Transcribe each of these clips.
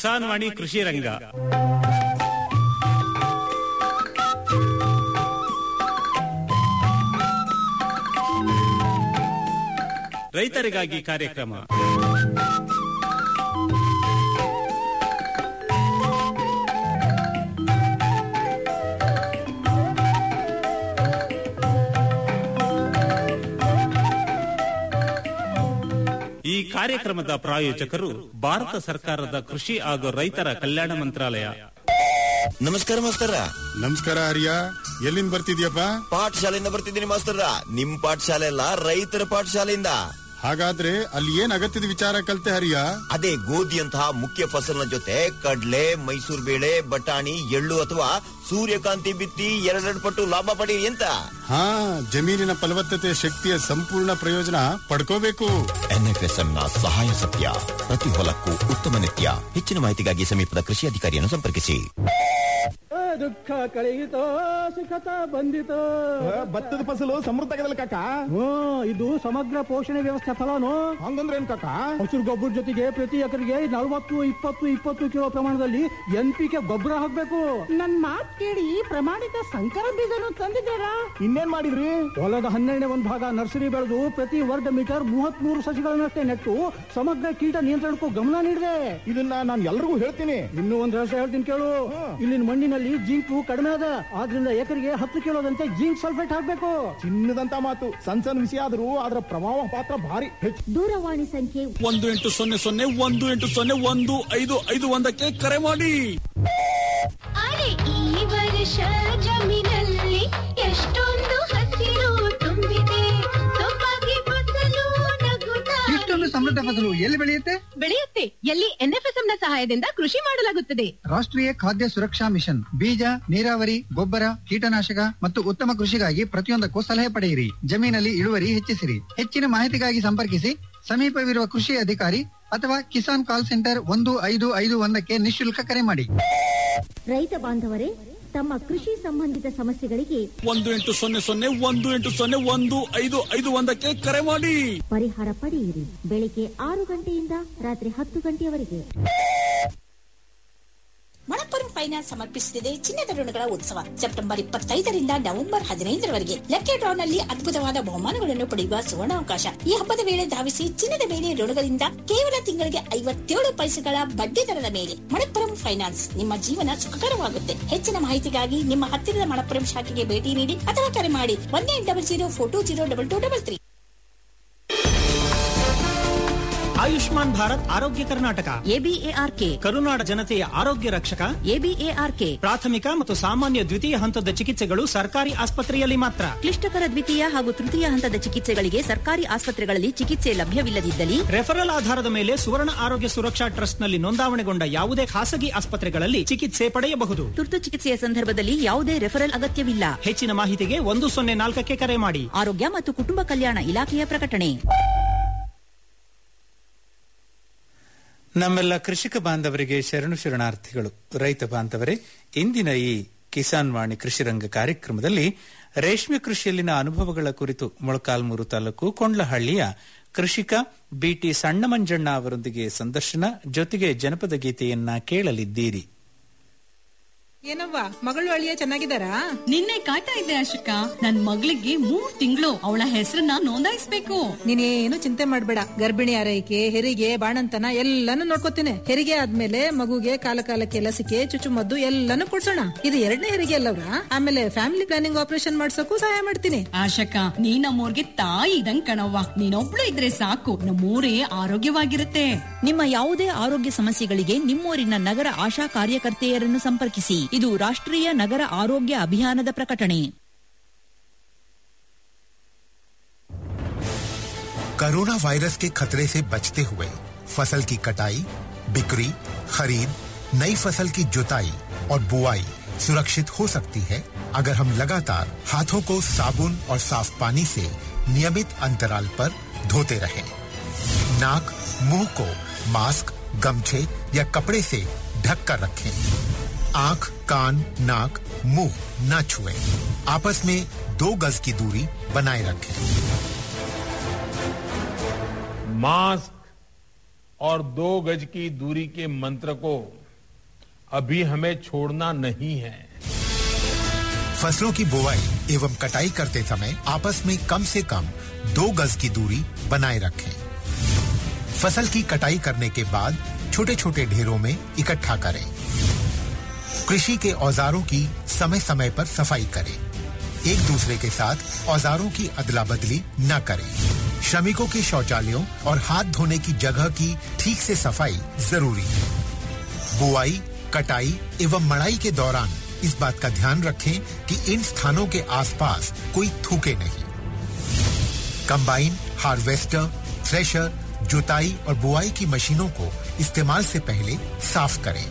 ಕಿಸಾನ್ ವಾಣಿ ಕೃಷಿ ರಂಗ ರೈತರಿಗಾಗಿ ಕಾರ್ಯಕ್ರಮ ಈ ಕಾರ್ಯಕ್ರಮದ ಪ್ರಾಯೋಜಕರು ಭಾರತ ಸರ್ಕಾರದ ಕೃಷಿ ಹಾಗೂ ರೈತರ ಕಲ್ಯಾಣ ಮಂತ್ರಾಲಯ ನಮಸ್ಕಾರ ಮಾಸ್ತರ ನಮಸ್ಕಾರ ಹರಿಯ ಎಲ್ಲಿಂದ ಬರ್ತಿದ್ಯಪ್ಪ ಪಾಠಶಾಲೆಯಿಂದ ಬರ್ತಿದ್ದೀನಿ ಮಾಸ್ತರ ನಿಮ್ ಪಾಠಶಾಲೆ ಅಲ್ಲ ರೈತರ ಪಾಠಶಾಲೆಯಿಂದ ಹಾಗಾದ್ರೆ ಅಲ್ಲಿ ಏನ್ ಅಗತ್ಯದ ವಿಚಾರ ಕಲ್ತೆ ಹರಿಯ ಅದೇ ಗೋಧಿಯಂತಹ ಮುಖ್ಯ ಫಸಲಿನ ಜೊತೆ ಕಡ್ಲೆ ಮೈಸೂರು ಬೇಳೆ ಬಟಾಣಿ ಎಳ್ಳು ಅಥವಾ ಸೂರ್ಯಕಾಂತಿ ಬಿತ್ತಿ ಎರಡೆರಡು ಪಟ್ಟು ಲಾಭ ಪಡೀರಿ ಅಂತ ಹಾ ಜಮೀನಿನ ಫಲವತ್ತತೆ ಶಕ್ತಿಯ ಸಂಪೂರ್ಣ ಪ್ರಯೋಜನ ಪಡ್ಕೋಬೇಕು ಎನ್ಎಫ್ಎಸ್ಎಂ ನ ಸಹಾಯ ಸತ್ಯ ಪ್ರತಿ ಹೊಲಕ್ಕೂ ಉತ್ತಮ ನಿತ್ಯ ಹೆಚ್ಚಿನ ಮಾಹಿತಿಗಾಗಿ ಸಮೀಪದ ಕೃಷಿ ಅಧಿಕಾರಿಯನ್ನು ಸಂಪರ್ಕಿಸಿ ದುಃಖ ಕಳೆಯಿತೋ ಸುಖತ ಬಂದಿತೋ ಭತ್ತದ ಫಸಲು ಸಮೃದ್ಧ ಆಗದಲ್ಲ ಕಾಕ ಹ್ಞೂ ಇದು ಸಮಗ್ರ ಪೋಷಣೆ ವ್ಯವಸ್ಥೆ ಫಲನು ಹಂಗಂದ್ರೆ ಏನ್ ಕಾಕ ಹಸಿರು ಗೊಬ್ಬರ ಜೊತೆಗೆ ಪ್ರತಿ ಎಕರೆಗೆ ನಲವತ್ತು ಇಪ್ಪತ್ತು ಇಪ್ಪತ್ತು ಕಿಲೋ ಪ್ರಮಾಣದಲ್ಲಿ ಎನ್ ಪಿ ಕೆ ಗೊಬ್ಬರ ಹಾಕ್ಬೇಕು ನನ್ ಮಾತ್ ಕೇಳಿ ಪ್ರಮಾಣಿತ ಸಂಕರ ಬೀಜನು ತಂದಿದ್ದಾರಾ ಇನ್ನೇನ್ ಮಾಡಿದ್ರಿ ಹೊಲದ ಹನ್ನೆರಡನೇ ಒಂದು ಭಾಗ ನರ್ಸರಿ ಬೆಳೆದು ಪ್ರತಿ ವರ್ಗ ಮೀಟರ್ ಮೂವತ್ತ್ ಮೂರು ಸಸಿಗಳನ್ನಷ್ಟೇ ನೆಟ್ಟು ಸಮಗ್ರ ಕೀಟ ನಿಯಂತ್ರಣಕ್ಕೂ ಗಮನ ನೀಡಿದೆ ಇದನ್ನ ನಾನು ಎಲ್ರಿಗೂ ಹೇಳ್ತೀನಿ ಇನ್ನೂ ಒಂದು ರಹಸ್ಯ ಹೇಳ್ತೀನಿ ಕೇಳು ಇಲ್ಲಿನ ಮಣ್ಣಿನಲ್ಲಿ ಜಿಂಕು ಕಡಿಮೆ ಅದ ಆದ್ರಿಂದ ಎಕರೆಗೆ ಹತ್ತು ಕಿಲೋದಂತೆ ಜಿಂಕ್ ಸಲ್ಫೇಟ್ ಹಾಕ್ಬೇಕು ಚಿನ್ನದಂತ ಮಾತು ಸಣ್ಣ ಸಣ್ಣ ವಿಷಯ ಆದ್ರೂ ಅದರ ಪ್ರಭಾವ ಪಾತ್ರ ಭಾರಿ ಹೆಚ್ಚು ದೂರವಾಣಿ ಸಂಖ್ಯೆ ಒಂದು ಎಂಟು ಸೊನ್ನೆ ಸೊನ್ನೆ ಒಂದು ಎಂಟು ಸೊನ್ನೆ ಒಂದು ಐದು ಐದು ಒಂದಕ್ಕೆ ಕರೆ ಮಾಡಿ ಅರೆ ಈ ವರ್ಷ ಜಮೀನಲ್ಲಿ ಎಷ್ಟೊಂದು ಹಸಿರು ತುಂಬಿದೆ ಸೊಬಗೆ ಫಸಲು ನಗುತ್ತಾ ಇಷ್ಟೊಂದು ಸಮೃದ್ಧ ಫಸಲು ಎಲ್ಲಿ ಬೆಳೆಯುತ್ತೆ ಬೆಳೆಯುತ್ತೆ ಎಲ್ಲಿ ಎನ್ಎಫ್ಎಸ್ಎಂ ನ ಸಹಾಯದಿಂದ ಕೃಷಿ ಮಾಡಲಾಗುತ್ತದೆ ರಾಷ್ಟ್ರೀಯ ಖಾದ್ಯ ಸುರಕ್ಷಾ ಮಿಷನ್ ಬೀಜ ನೀರಾವರಿ ಗೊಬ್ಬರ ಕೀಟನಾಶಕ ಮತ್ತು ಉತ್ತಮ ಕೃಷಿಗಾಗಿ ಪ್ರತಿಯೊಂದಕ್ಕೂ ಸಲಹೆ ಪಡೆಯಿರಿ ಜಮೀನಲ್ಲಿ ಇಳುವರಿ ಹೆಚ್ಚಿಸಿರಿ ಹೆಚ್ಚಿನ ಮಾಹಿತಿಗಾಗಿ ಸಂಪರ್ಕಿಸಿ ಸಮೀಪವಿರುವ ಕೃಷಿ ಅಧಿಕಾರಿ ಅಥವಾ ಕಿಸಾನ್ ಕಾಲ್ ಸೆಂಟರ್ ಒಂದು ಐದು ಐದು ಒಂದಕ್ಕೆ ನಿಶುಲ್ಕ ಕರೆ ಮಾಡಿ ರೈತ ಬಾಂಧವರೇ ತಮ್ಮ ಕೃಷಿ ಸಂಬಂಧಿತ ಸಮಸ್ಯೆಗಳಿಗೆ ಒಂದು ಎಂಟು ಸೊನ್ನೆ ಸೊನ್ನೆ ಒಂದು ಎಂಟು ಸೊನ್ನೆ ಒಂದು ಐದು ಐದು ಒಂದಕ್ಕೆ ಕರೆ ಮಾಡಿ ಪರಿಹಾರ ಪಡೆಯಿರಿ ಬೆಳಿಗ್ಗೆ ಆರು ಗಂಟೆಯಿಂದ ರಾತ್ರಿ ಹತ್ತು ಗಂಟೆಯವರೆಗೆ ಮಣಪ್ಪುರಂ ಫೈನಾನ್ಸ್ ಸಮರ್ಪಿಸುತ್ತಿದೆ ಚಿನ್ನದ ಋಣಗಳ ಉತ್ಸವ ಸೆಪ್ಟೆಂಬರ್ ಇಪ್ಪತ್ತೈದರಿಂದ ನವೆಂಬರ್ ಹದಿನೈದರವರೆಗೆ ಲಕ್ಕಿ ಡ್ರಾನಲ್ಲಿ ಅದ್ಭುತವಾದ ಬಹುಮಾನಗಳನ್ನು ಪಡೆಯುವ ಸುವರ್ಣಾವಕಾಶ ಈ ಹಬ್ಬದ ವೇಳೆ ಧಾವಿಸಿ ಚಿನ್ನದ ಮೇಲೆ ಋಣಗಳಿಂದ ಕೇವಲ ತಿಂಗಳಿಗೆ ಐವತ್ತೇಳು ಪೈಸೆಗಳ ಬಡ್ಡಿ ದರದ ಮೇಲೆ ಮಣಪ್ಪುರಂ ಫೈನಾನ್ಸ್ ನಿಮ್ಮ ಜೀವನ ಸುಖಕರವಾಗುತ್ತೆ ಹೆಚ್ಚಿನ ಮಾಹಿತಿಗಾಗಿ ನಿಮ್ಮ ಹತ್ತಿರದ ಮಣಪ್ಪುರಂ ಶಾಖೆಗೆ ಭೇಟಿ ನೀಡಿ ಅಥವಾ ಕರೆ ಮಾಡಿ one eight double zero four two zero double two double three Ayushman Bharat ಆರೋಗ್ಯ ಕರ್ನಾಟಕ ಎಬಿಎಆರ್ಕೆ ಕರುನಾಡ ಜನತೆಯ ಆರೋಗ್ಯ ರಕ್ಷಕ ಎಬಿಎಆರ್ಕೆ ಪ್ರಾಥಮಿಕ ಮತ್ತು ಸಾಮಾನ್ಯ ದ್ವಿತೀಯ ಹಂತದ ಚಿಕಿತ್ಸೆಗಳು ಸರ್ಕಾರಿ ಆಸ್ಪತ್ರೆಯಲ್ಲಿ ಮಾತ್ರ ಕ್ಲಿಷ್ಟಕರ ದ್ವಿತೀಯ ಹಾಗೂ ತೃತೀಯ ಹಂತದ ಚಿಕಿತ್ಸೆಗಳಿಗೆ ಸರ್ಕಾರಿ ಆಸ್ಪತ್ರೆಗಳಲ್ಲಿ ಚಿಕಿತ್ಸೆ ಲಭ್ಯವಿಲ್ಲದಿದ್ದಲ್ಲಿ ರೆಫರಲ್ ಆಧಾರದ ಮೇಲೆ ಸುವರ್ಣ ಆರೋಗ್ಯ ಸುರಕ್ಷಾ ಟ್ರಸ್ಟ್ನಲ್ಲಿ ನೋಂದಾವಣೆಗೊಂಡ ಯಾವುದೇ ಖಾಸಗಿ ಆಸ್ಪತ್ರೆಗಳಲ್ಲಿ ಚಿಕಿತ್ಸೆ ಪಡೆಯಬಹುದು ತುರ್ತು ಚಿಕಿತ್ಸೆಯ ಸಂದರ್ಭದಲ್ಲಿ ಯಾವುದೇ ರೆಫರಲ್ ಅಗತ್ಯವಿಲ್ಲ ಹೆಚ್ಚಿನ ಮಾಹಿತಿಗೆ ಒಂದು ಸೊನ್ನೆ ನಾಲ್ಕಕ್ಕೆ ಕರೆ ಮಾಡಿ ಆರೋಗ್ಯ ಮತ್ತು ಕುಟುಂಬ ಕಲ್ಯಾಣ ಇಲಾಖೆಯ ಪ್ರಕಟಣೆ ನಮ್ಮೆಲ್ಲ ಕೃಷಿಕ ಬಾಂಧವರಿಗೆ ಶರಣು ಶರಣಾರ್ಥಿಗಳು ರೈತ ಬಾಂಧವರೇ ಇಂದಿನ ಈ ಕಿಸಾನ್ ವಾಣಿ ಕೃಷಿರಂಗ ಕಾರ್ಯಕ್ರಮದಲ್ಲಿ ರೇಷ್ಮೆ ಕೃಷಿಯಲ್ಲಿನ ಅನುಭವಗಳ ಕುರಿತು ಮೊಳಕಾಲ್ಮೂರು ತಾಲೂಕು ಕೊಂಡ್ಲಹಳ್ಳಿಯ ಕೃಷಿಕ ಬಿಟಿ ಸಣ್ಣಮಂಜಣ್ಣ ಅವರೊಂದಿಗೆ ಸಂದರ್ಶನ ಜೊತೆಗೆ ಜನಪದ ಗೀತೆಯನ್ನ ಕೇಳಲಿದ್ದೀರಿ ಏನವ್ವ ಮಗಳು ಅಳಿಯ ಚೆನ್ನಾಗಿದ್ದಾರಾ ನಿನ್ನೆ ಕಾಯ್ತಾ ಇದ್ದೆ ಅಶೋಕ ನನ್ ಮಗಳಿಗೆ ಮೂರ್ ತಿಂಗಳು ಅವಳ ಹೆಸರನ್ನ ನೋಂದಾಯಿಸ್ಬೇಕು ನೀನೇನು ಚಿಂತೆ ಮಾಡ್ಬೇಡ ಗರ್ಭಿಣಿ ಆರೈಕೆ ಹೆರಿಗೆ ಬಾಣಂತನ ಎಲ್ಲಾನು ನೋಡ್ಕೋತೇನೆ ಹೆರಿಗೆ ಆದ್ಮೇಲೆ ಮಗುಗೆ ಕಾಲ ಕಾಲಕ್ಕೆ ಲಸಿಕೆ ಚುಚ್ಚುಮದ್ದು ಎಲ್ಲಾನು ಕೊಡ್ಸೋಣ ಇದು ಎರಡನೇ ಹೆರಿಗೆ ಅಲ್ಲವ್ರ ಆಮೇಲೆ ಫ್ಯಾಮಿಲಿ ಪ್ಲಾನಿಂಗ್ ಆಪರೇಷನ್ ಮಾಡ್ಸೋಕು ಸಹಾಯ ಮಾಡ್ತೀನಿ ಆಶಕ ನೀ ನಮ್ಮೂರ್ಗೆ ತಾಯಿ ಇದಂಗ್ ಕಣವ್ವ ನೀನೊಬ್ಳು ಇದ್ರೆ ಸಾಕು ನಮ್ಮೂರೇ ಆರೋಗ್ಯವಾಗಿರುತ್ತೆ ನಿಮ್ಮ ಯಾವುದೇ ಆರೋಗ್ಯ ಸಮಸ್ಯೆಗಳಿಗೆ ನಿಮ್ಮೂರಿನ ನಗರ ಆಶಾ ಕಾರ್ಯಕರ್ತೆಯರನ್ನು ಸಂಪರ್ಕಿಸಿ ಇದು ರಾಷ್ಟ್ರೀಯ ನಗರ ಆರೋಗ್ಯ ಅಭಿಯಾನದ ಪ್ರಕಟಣೆ कोरोना वायरस के खतरे से बचते हुए फसल की कटाई बिक्री खरीद नई फसल की जुताई और बुआई सुरक्षित हो सकती है अगर हम लगातार हाथों को साबुन और साफ पानी से नियमित अंतराल पर धोते रहें। नाक मुंह को मास्क गमछे या कपड़े से ढक कर रखें आंख कान नाक मुंह न छुएं। आपस में दो गज की दूरी बनाए रखें मास्क और दो गज की दूरी के मंत्र को अभी हमें छोड़ना नहीं है फसलों की बुवाई एवं कटाई करते समय आपस में कम से कम दो गज की दूरी बनाए रखें फसल की कटाई करने के बाद छोटे छोटे ढेरों में इकट्ठा करें कृषि के औजारों की समय समय पर सफाई करें एक दूसरे के साथ औजारों की अदला बदली न करें श्रमिकों के शौचालयों और हाथ धोने की जगह की ठीक से सफाई जरूरी है बुआई कटाई एवं मड़ाई के दौरान इस बात का ध्यान रखें कि इन स्थानों के आसपास कोई थूके नहीं कंबाइन हार्वेस्टर थ्रेशर जुताई और बुआई की मशीनों को इस्तेमाल से पहले साफ करें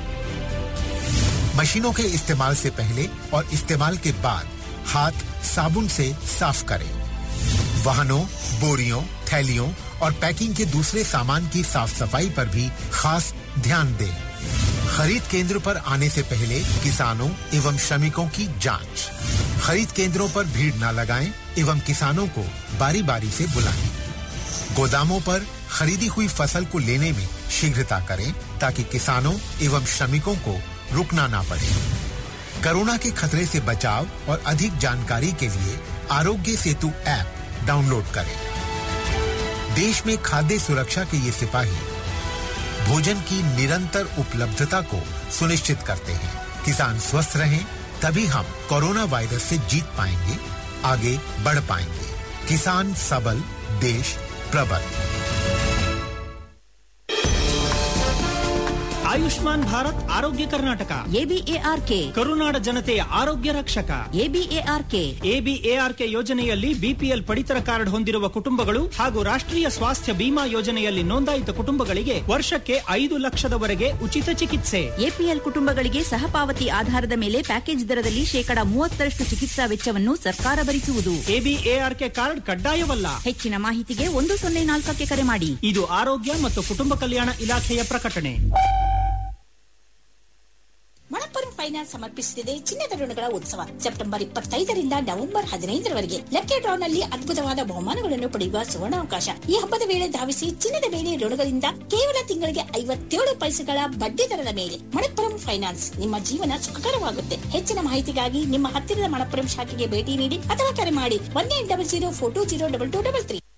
मशीनों के इस्तेमाल से पहले और इस्तेमाल के बाद हाथ साबुन से साफ करें वाहनों बोरियों थैलियों और पैकिंग के दूसरे सामान की साफ सफाई पर भी खास ध्यान दें खरीद केंद्र पर आने से पहले किसानों एवं श्रमिकों की जांच खरीद केंद्रों पर भीड़ न लगाएं एवं किसानों को बारी बारी से बुलाएं गोदामों पर खरीदी हुई फसल को लेने में शीघ्रता करें ताकि किसानों एवं श्रमिकों को रुकना ना पड़े कोरोना के खतरे से बचाव और अधिक जानकारी के लिए आरोग्य सेतु ऐप डाउनलोड करें देश में खाद्य सुरक्षा के ये सिपाही भोजन की निरंतर उपलब्धता को सुनिश्चित करते हैं किसान स्वस्थ रहें तभी हम कोरोना वायरस से जीत पाएंगे आगे बढ़ पाएंगे किसान सबल देश प्रबल ಆಯುಷ್ಮಾನ್ ಭಾರತ್ ಆರೋಗ್ಯ ಕರ್ನಾಟಕ ಎಬಿಎಆರ್ಕೆ ಕರುನಾಡ ಜನತೆಯ ಆರೋಗ್ಯ ರಕ್ಷಕ ಎಬಿಎಆರ್ಕೆ ಎಬಿಎಆರ್ಕೆ ಯೋಜನೆಯಲ್ಲಿ ಬಿಪಿಎಲ್ ಪಡಿತರ ಕಾರ್ಡ್ ಹೊಂದಿರುವ ಕುಟುಂಬಗಳು ಹಾಗೂ ರಾಷ್ಟ್ರೀಯ ಸ್ವಾಸ್ಥ್ಯ ಬಿಮಾ ಯೋಜನೆಯಲ್ಲಿ ನೋಂದಾಯಿತ ಕುಟುಂಬಗಳಿಗೆ ವರ್ಷಕ್ಕೆ ಐದು ಲಕ್ಷದವರೆಗೆ ಉಚಿತ ಚಿಕಿತ್ಸೆ ಎಪಿಎಲ್ ಕುಟುಂಬಗಳಿಗೆ ಸಹಪಾವತಿ ಆಧಾರದ ಮೇಲೆ ಪ್ಯಾಕೇಜ್ ದರದಲ್ಲಿ ಶೇಕಡಾ ಮೂವತ್ತರಷ್ಟು ಚಿಕಿತ್ಸಾ ವೆಚ್ಚವನ್ನು ಸರ್ಕಾರ ಭರಿಸುವುದು ಎಬಿಎಆರ್ಕೆ ಕಾರ್ಡ್ ಕಡ್ಡಾಯವಲ್ಲ ಹೆಚ್ಚಿನ ಮಾಹಿತಿಗೆ ಒಂದು ಸೊನ್ನೆ ನಾಲ್ಕಕ್ಕೆ ಕರೆ ಮಾಡಿ ಇದು ಆರೋಗ್ಯ ಮತ್ತು ಕುಟುಂಬ ಕಲ್ಯಾಣ ಇಲಾಖೆಯ ಪ್ರಕಟಣೆ ಮಣಪ್ಪುರಂ ಫೈನಾನ್ಸ್ ಸಮರ್ಪಿಸುತ್ತಿದೆ ಚಿನ್ನದ ಋಣಗಳ ಉತ್ಸವ ಸೆಪ್ಟೆಂಬರ್ ಇಪ್ಪತ್ತೈದರಿಂದ ನವೆಂಬರ್ ಹದಿನೈದರವರೆಗೆ ಲಕ್ಕಿ ಡ್ರಾನಲ್ಲಿ ಅದ್ಭುತವಾದ ಬಹುಮಾನಗಳನ್ನು ಪಡೆಯುವ ಸುವರ್ಣಾವಕಾಶ ಈ ಹಬ್ಬದ ವೇಳೆ ಧಾವಿಸಿ ಚಿನ್ನದ ಮೇಲೆ ಋಣಗಳಿಂದ ಕೇವಲ ತಿಂಗಳಿಗೆ ಐವತ್ತೇಳು ಪೈಸೆಗಳ ಬಡ್ಡಿ ದರದ ಮೇಲೆ ಮಣಪ್ಪುರಂ ಫೈನಾನ್ಸ್ ನಿಮ್ಮ ಜೀವನ ಸುಖಕರವಾಗುತ್ತೆ ಹೆಚ್ಚಿನ ಮಾಹಿತಿಗಾಗಿ ನಿಮ್ಮ ಹತ್ತಿರದ ಮಣಪ್ಪುರಂ ಶಾಖೆಗೆ ಭೇಟಿ ನೀಡಿ ಅಥವಾ ಕರೆ ಮಾಡಿ one eight double zero four two zero double two double three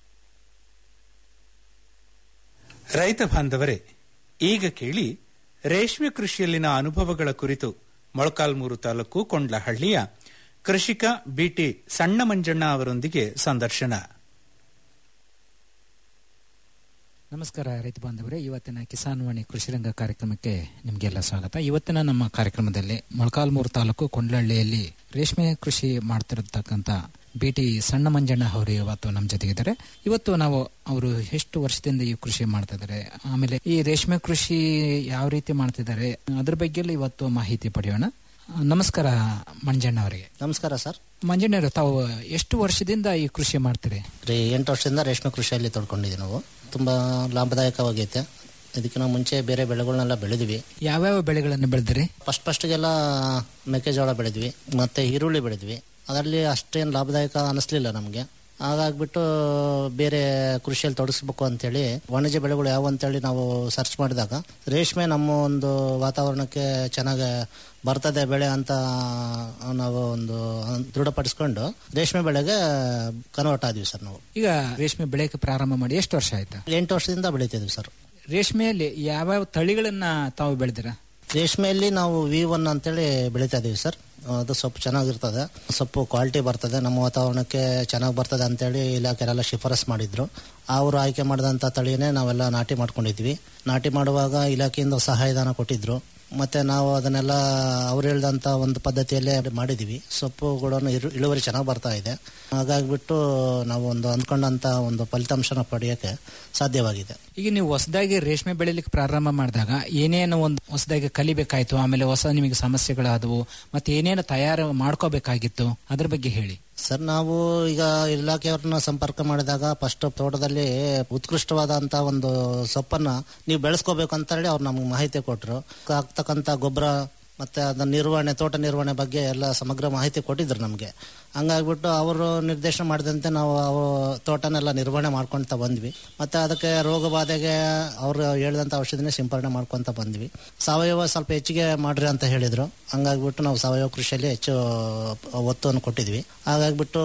ರೈತ ಬಾಂಧವರೇ ಈಗ ಕೇಳಿ ರೇಷ್ಮೆ ಕೃಷಿಯಲ್ಲಿನ ಅನುಭವಗಳ ಕುರಿತು ಮೊಳಕಾಲ್ಮೂರು ತಾಲೂಕು ಕೊಂಡ್ಲಹಳ್ಳಿಯ ಕೃಷಿಕ ಬಿಟಿ ಸಣ್ಣ ಮಂಜಣ್ಣ ಅವರೊಂದಿಗೆ ಸಂದರ್ಶನ ನಮಸ್ಕಾರ ರೈತ ಬಾಂಧವರೇ ಇವತ್ತಿನ ಕಿಸಾನ್ ವಾಣಿ ಕೃಷಿರಂಗ ಕಾರ್ಯಕ್ರಮಕ್ಕೆ ನಿಮಗೆಲ್ಲ ಸ್ವಾಗತ ಇವತ್ತಿನ ನಮ್ಮ ಕಾರ್ಯಕ್ರಮದಲ್ಲಿ ಮೊಳಕಾಲ್ಮೂರು ತಾಲೂಕು ಕೊಂಡ್ಲಹಳ್ಳಿಯಲ್ಲಿ ರೇಷ್ಮೆ ಕೃಷಿ ಮಾಡ್ತಿರತಕ್ಕಂಥ ಬಿಟಿ ಸಣ್ಣ ಮಂಜಣ್ಣ ಅವರು ಇವತ್ತು ನಮ್ಮ ಜೊತೆಗಿದ್ದಾರೆ ಇವತ್ತು ನಾವು ಅವರು ಎಷ್ಟು ವರ್ಷದಿಂದ ಈ ಕೃಷಿ ಮಾಡ್ತಾ ಇದ್ದಾರೆ ಆಮೇಲೆ ಈ ರೇಷ್ಮೆ ಕೃಷಿ ಯಾವ ರೀತಿ ಮಾಡ್ತಿದ್ದಾರೆ ಅದ್ರ ಬಗ್ಗೆ ಎಲ್ಲ ಇವತ್ತು ಮಾಹಿತಿ ಪಡೆಯೋಣ ನಮಸ್ಕಾರ ಮಂಜಣ್ಣ ಅವರಿಗೆ ನಮಸ್ಕಾರ ಸರ್ ಮಂಜಣ್ಣವರು ತಾವು ಎಷ್ಟು ವರ್ಷದಿಂದ ಈ ಕೃಷಿ ಮಾಡ್ತೀರಿ ರೀ ಎಂಟು ವರ್ಷದಿಂದ ರೇಷ್ಮೆ ಕೃಷಿಯಲ್ಲಿ ತೊಡ್ಕೊಂಡಿದ್ದೀವಿ ನಾವು ತುಂಬ ಲಾಭದಾಯಕವಾಗೈತೆ ಇದಕ್ಕಿಂತ ಮುಂಚೆ ಬೇರೆ ಬೆಳೆಗಳನ್ನೆಲ್ಲ ಬೆಳೆದ್ವಿ ಯಾವ್ಯಾವ ಬೆಳೆಗಳನ್ನು ಬೆಳೆದಿರಿ ಫಸ್ಟ್ ಫಸ್ಟ್ಗೆಲ್ಲ ಮೆಕ್ಕೆಜೋಳ ಬೆಳೆದ್ವಿ ಮತ್ತೆ ಈರುಳ್ಳಿ ಬೆಳೆದ್ವಿ ಅದರಲ್ಲಿ ಅಷ್ಟೇನು ಲಾಭದಾಯಕ ಅನಿಸ್ಲಿಲ್ಲ ನಮಗೆ ಹಾಗಾಗ್ಬಿಟ್ಟು ಬೇರೆ ಕೃಷಿಯಲ್ಲಿ ತೊಡಗಿಸ್ಬೇಕು ಅಂತೇಳಿ ವಾಣಿಜ್ಯ ಬೆಳೆಗಳು ಯಾವ ಅಂತೇಳಿ ನಾವು ಸರ್ಚ್ ಮಾಡಿದಾಗ ರೇಷ್ಮೆ ನಮ್ಮ ಒಂದು ವಾತಾವರಣಕ್ಕೆ ಚೆನ್ನಾಗಿ ಬರ್ತದೆ ಬೆಳೆ ಅಂತ ನಾವು ಒಂದು ದೃಢಪಡಿಸ್ಕೊಂಡು ರೇಷ್ಮೆ ಬೆಳೆಗೆ ಕನ್ವರ್ಟ್ ಆದ್ವಿ ಸರ್ ನಾವು ಈಗ ರೇಷ್ಮೆ ಬೆಳೆಯಕ್ಕೆ ಪ್ರಾರಂಭ ಮಾಡಿ ಎಷ್ಟು ವರ್ಷ ಆಯ್ತಾ ಎಂಟು ವರ್ಷದಿಂದ ಬೆಳಿತಿದ್ವಿ ಸರ್ ರೇಷ್ಮೆಯಲ್ಲಿ ಯಾವ್ಯಾವ ತಳಿಗಳನ್ನ ತಾವು ಬೆಳೆದಿರ ರೇಷ್ಮೆಯಲ್ಲಿ ನಾವು ವಿ ಒನ್ ಅಂತೇಳಿ ಬೆಳಿತಾ ಇದೀವಿ ಸರ್ ಅದು ಸೊಪ್ಪು ಚೆನ್ನಾಗಿರ್ತದೆ ಸೊಪ್ಪು ಕ್ವಾಲಿಟಿ ಬರ್ತದೆ ನಮ್ಮ ವಾತಾವರಣಕ್ಕೆ ಚೆನ್ನಾಗಿ ಬರ್ತದೆ ಅಂತೇಳಿ ಇಲಾಖೆರೆಲ್ಲ ಶಿಫಾರಸ್ ಮಾಡಿದ್ರು ಅವರು ಆಯ್ಕೆ ಮಾಡಿದಂಥ ತಳಿನೇ ನಾವೆಲ್ಲ ನಾಟಿ ಮಾಡ್ಕೊಂಡಿದ್ವಿ ನಾಟಿ ಮಾಡುವಾಗ ಇಲಾಖೆಯಿಂದ ಸಹಾಯಧನ ಕೊಟ್ಟಿದ್ರು ಮತ್ತೆ ನಾವು ಅದನ್ನೆಲ್ಲ ಅವ್ರು ಹೇಳ್ದಂಥ ಒಂದು ಪದ್ಧತಿಯಲ್ಲೇ ಮಾಡಿದ್ವಿ ಸೊಪ್ಪು ಕೂಡ ಇಳುವರಿ ಚೆನ್ನಾಗಿ ಬರ್ತಾ ಇದೆ ಹಾಗಾಗ್ಬಿಟ್ಟು ನಾವು ಒಂದು ಅಂದ್ಕೊಂಡಂತ ಒಂದು ಫಲಿತಾಂಶನ ಪಡೆಯೋಕ್ಕೆ ಸಾಧ್ಯವಾಗಿದೆ ಈಗ ನೀವು ಹೊಸದಾಗಿ ರೇಷ್ಮೆ ಬೆಳಿಲಿಕ್ಕೆ ಪ್ರಾರಂಭ ಮಾಡಿದಾಗ ಏನೇನು ಒಂದು ಹೊಸದಾಗಿ ಕಲಿಬೇಕಾಯ್ತು ಆಮೇಲೆ ಹೊಸ ನಿಮಗೆ ಸಮಸ್ಯೆಗಳಾದವು ಮತ್ತೆ ಏನೇನು ತಯಾರು ಮಾಡ್ಕೋಬೇಕಾಗಿತ್ತು ಅದ್ರ ಬಗ್ಗೆ ಹೇಳಿ ಸರ್ ನಾವು ಈಗ ಇಲಾಖೆಯವ್ರನ್ನ ಸಂಪರ್ಕ ಮಾಡಿದಾಗ ಫಸ್ಟ್ ತೋಟದಲ್ಲಿ ಉತ್ಕೃಷ್ಟವಾದಂತ ಒಂದು ಸೊಪ್ಪನ್ನ ನೀವು ಬೆಳೆಸ್ಕೋಬೇಕು ಅಂತ ಹೇಳಿ ಅವ್ರು ನಮ್ಗೆ ಮಾಹಿತಿ ಕೊಟ್ಟರು ಆಗ್ತಕ್ಕಂಥ ಗೊಬ್ಬರ ಮತ್ತೆ ಅದನ್ನ ನಿರ್ವಹಣೆ ತೋಟ ನಿರ್ವಹಣೆ ಬಗ್ಗೆ ಎಲ್ಲ ಸಮಗ್ರ ಮಾಹಿತಿ ಕೊಟ್ಟಿದ್ರು ನಮಗೆ ಹಂಗಾಗ್ಬಿಟ್ಟು ಅವರು ನಿರ್ದೇಶನ ಮಾಡಿದಂತೆ ನಾವು ಅವು ತೋಟನೆಲ್ಲ ನಿರ್ವಹಣೆ ಮಾಡ್ಕೊಳ್ತಾ ಬಂದ್ವಿ ಮತ್ತೆ ಅದಕ್ಕೆ ರೋಗ ಬಾಧೆಗೆ ಅವರು ಹೇಳಿದಂಥ ಔಷಧಿನೇ ಸಿಂಪರಣೆ ಮಾಡ್ಕೊತ ಬಂದ್ವಿ ಸಾವಯವ ಸ್ವಲ್ಪ ಹೆಚ್ಚಿಗೆ ಮಾಡ್ರಿ ಅಂತ ಹೇಳಿದ್ರು ಹಂಗಾಗ್ಬಿಟ್ಟು ನಾವು ಸಾವಯವ ಕೃಷಿಯಲ್ಲಿ ಹೆಚ್ಚು ಒತ್ತನ್ನು ಕೊಟ್ಟಿದ್ವಿ ಹಾಗಾಗ್ಬಿಟ್ಟು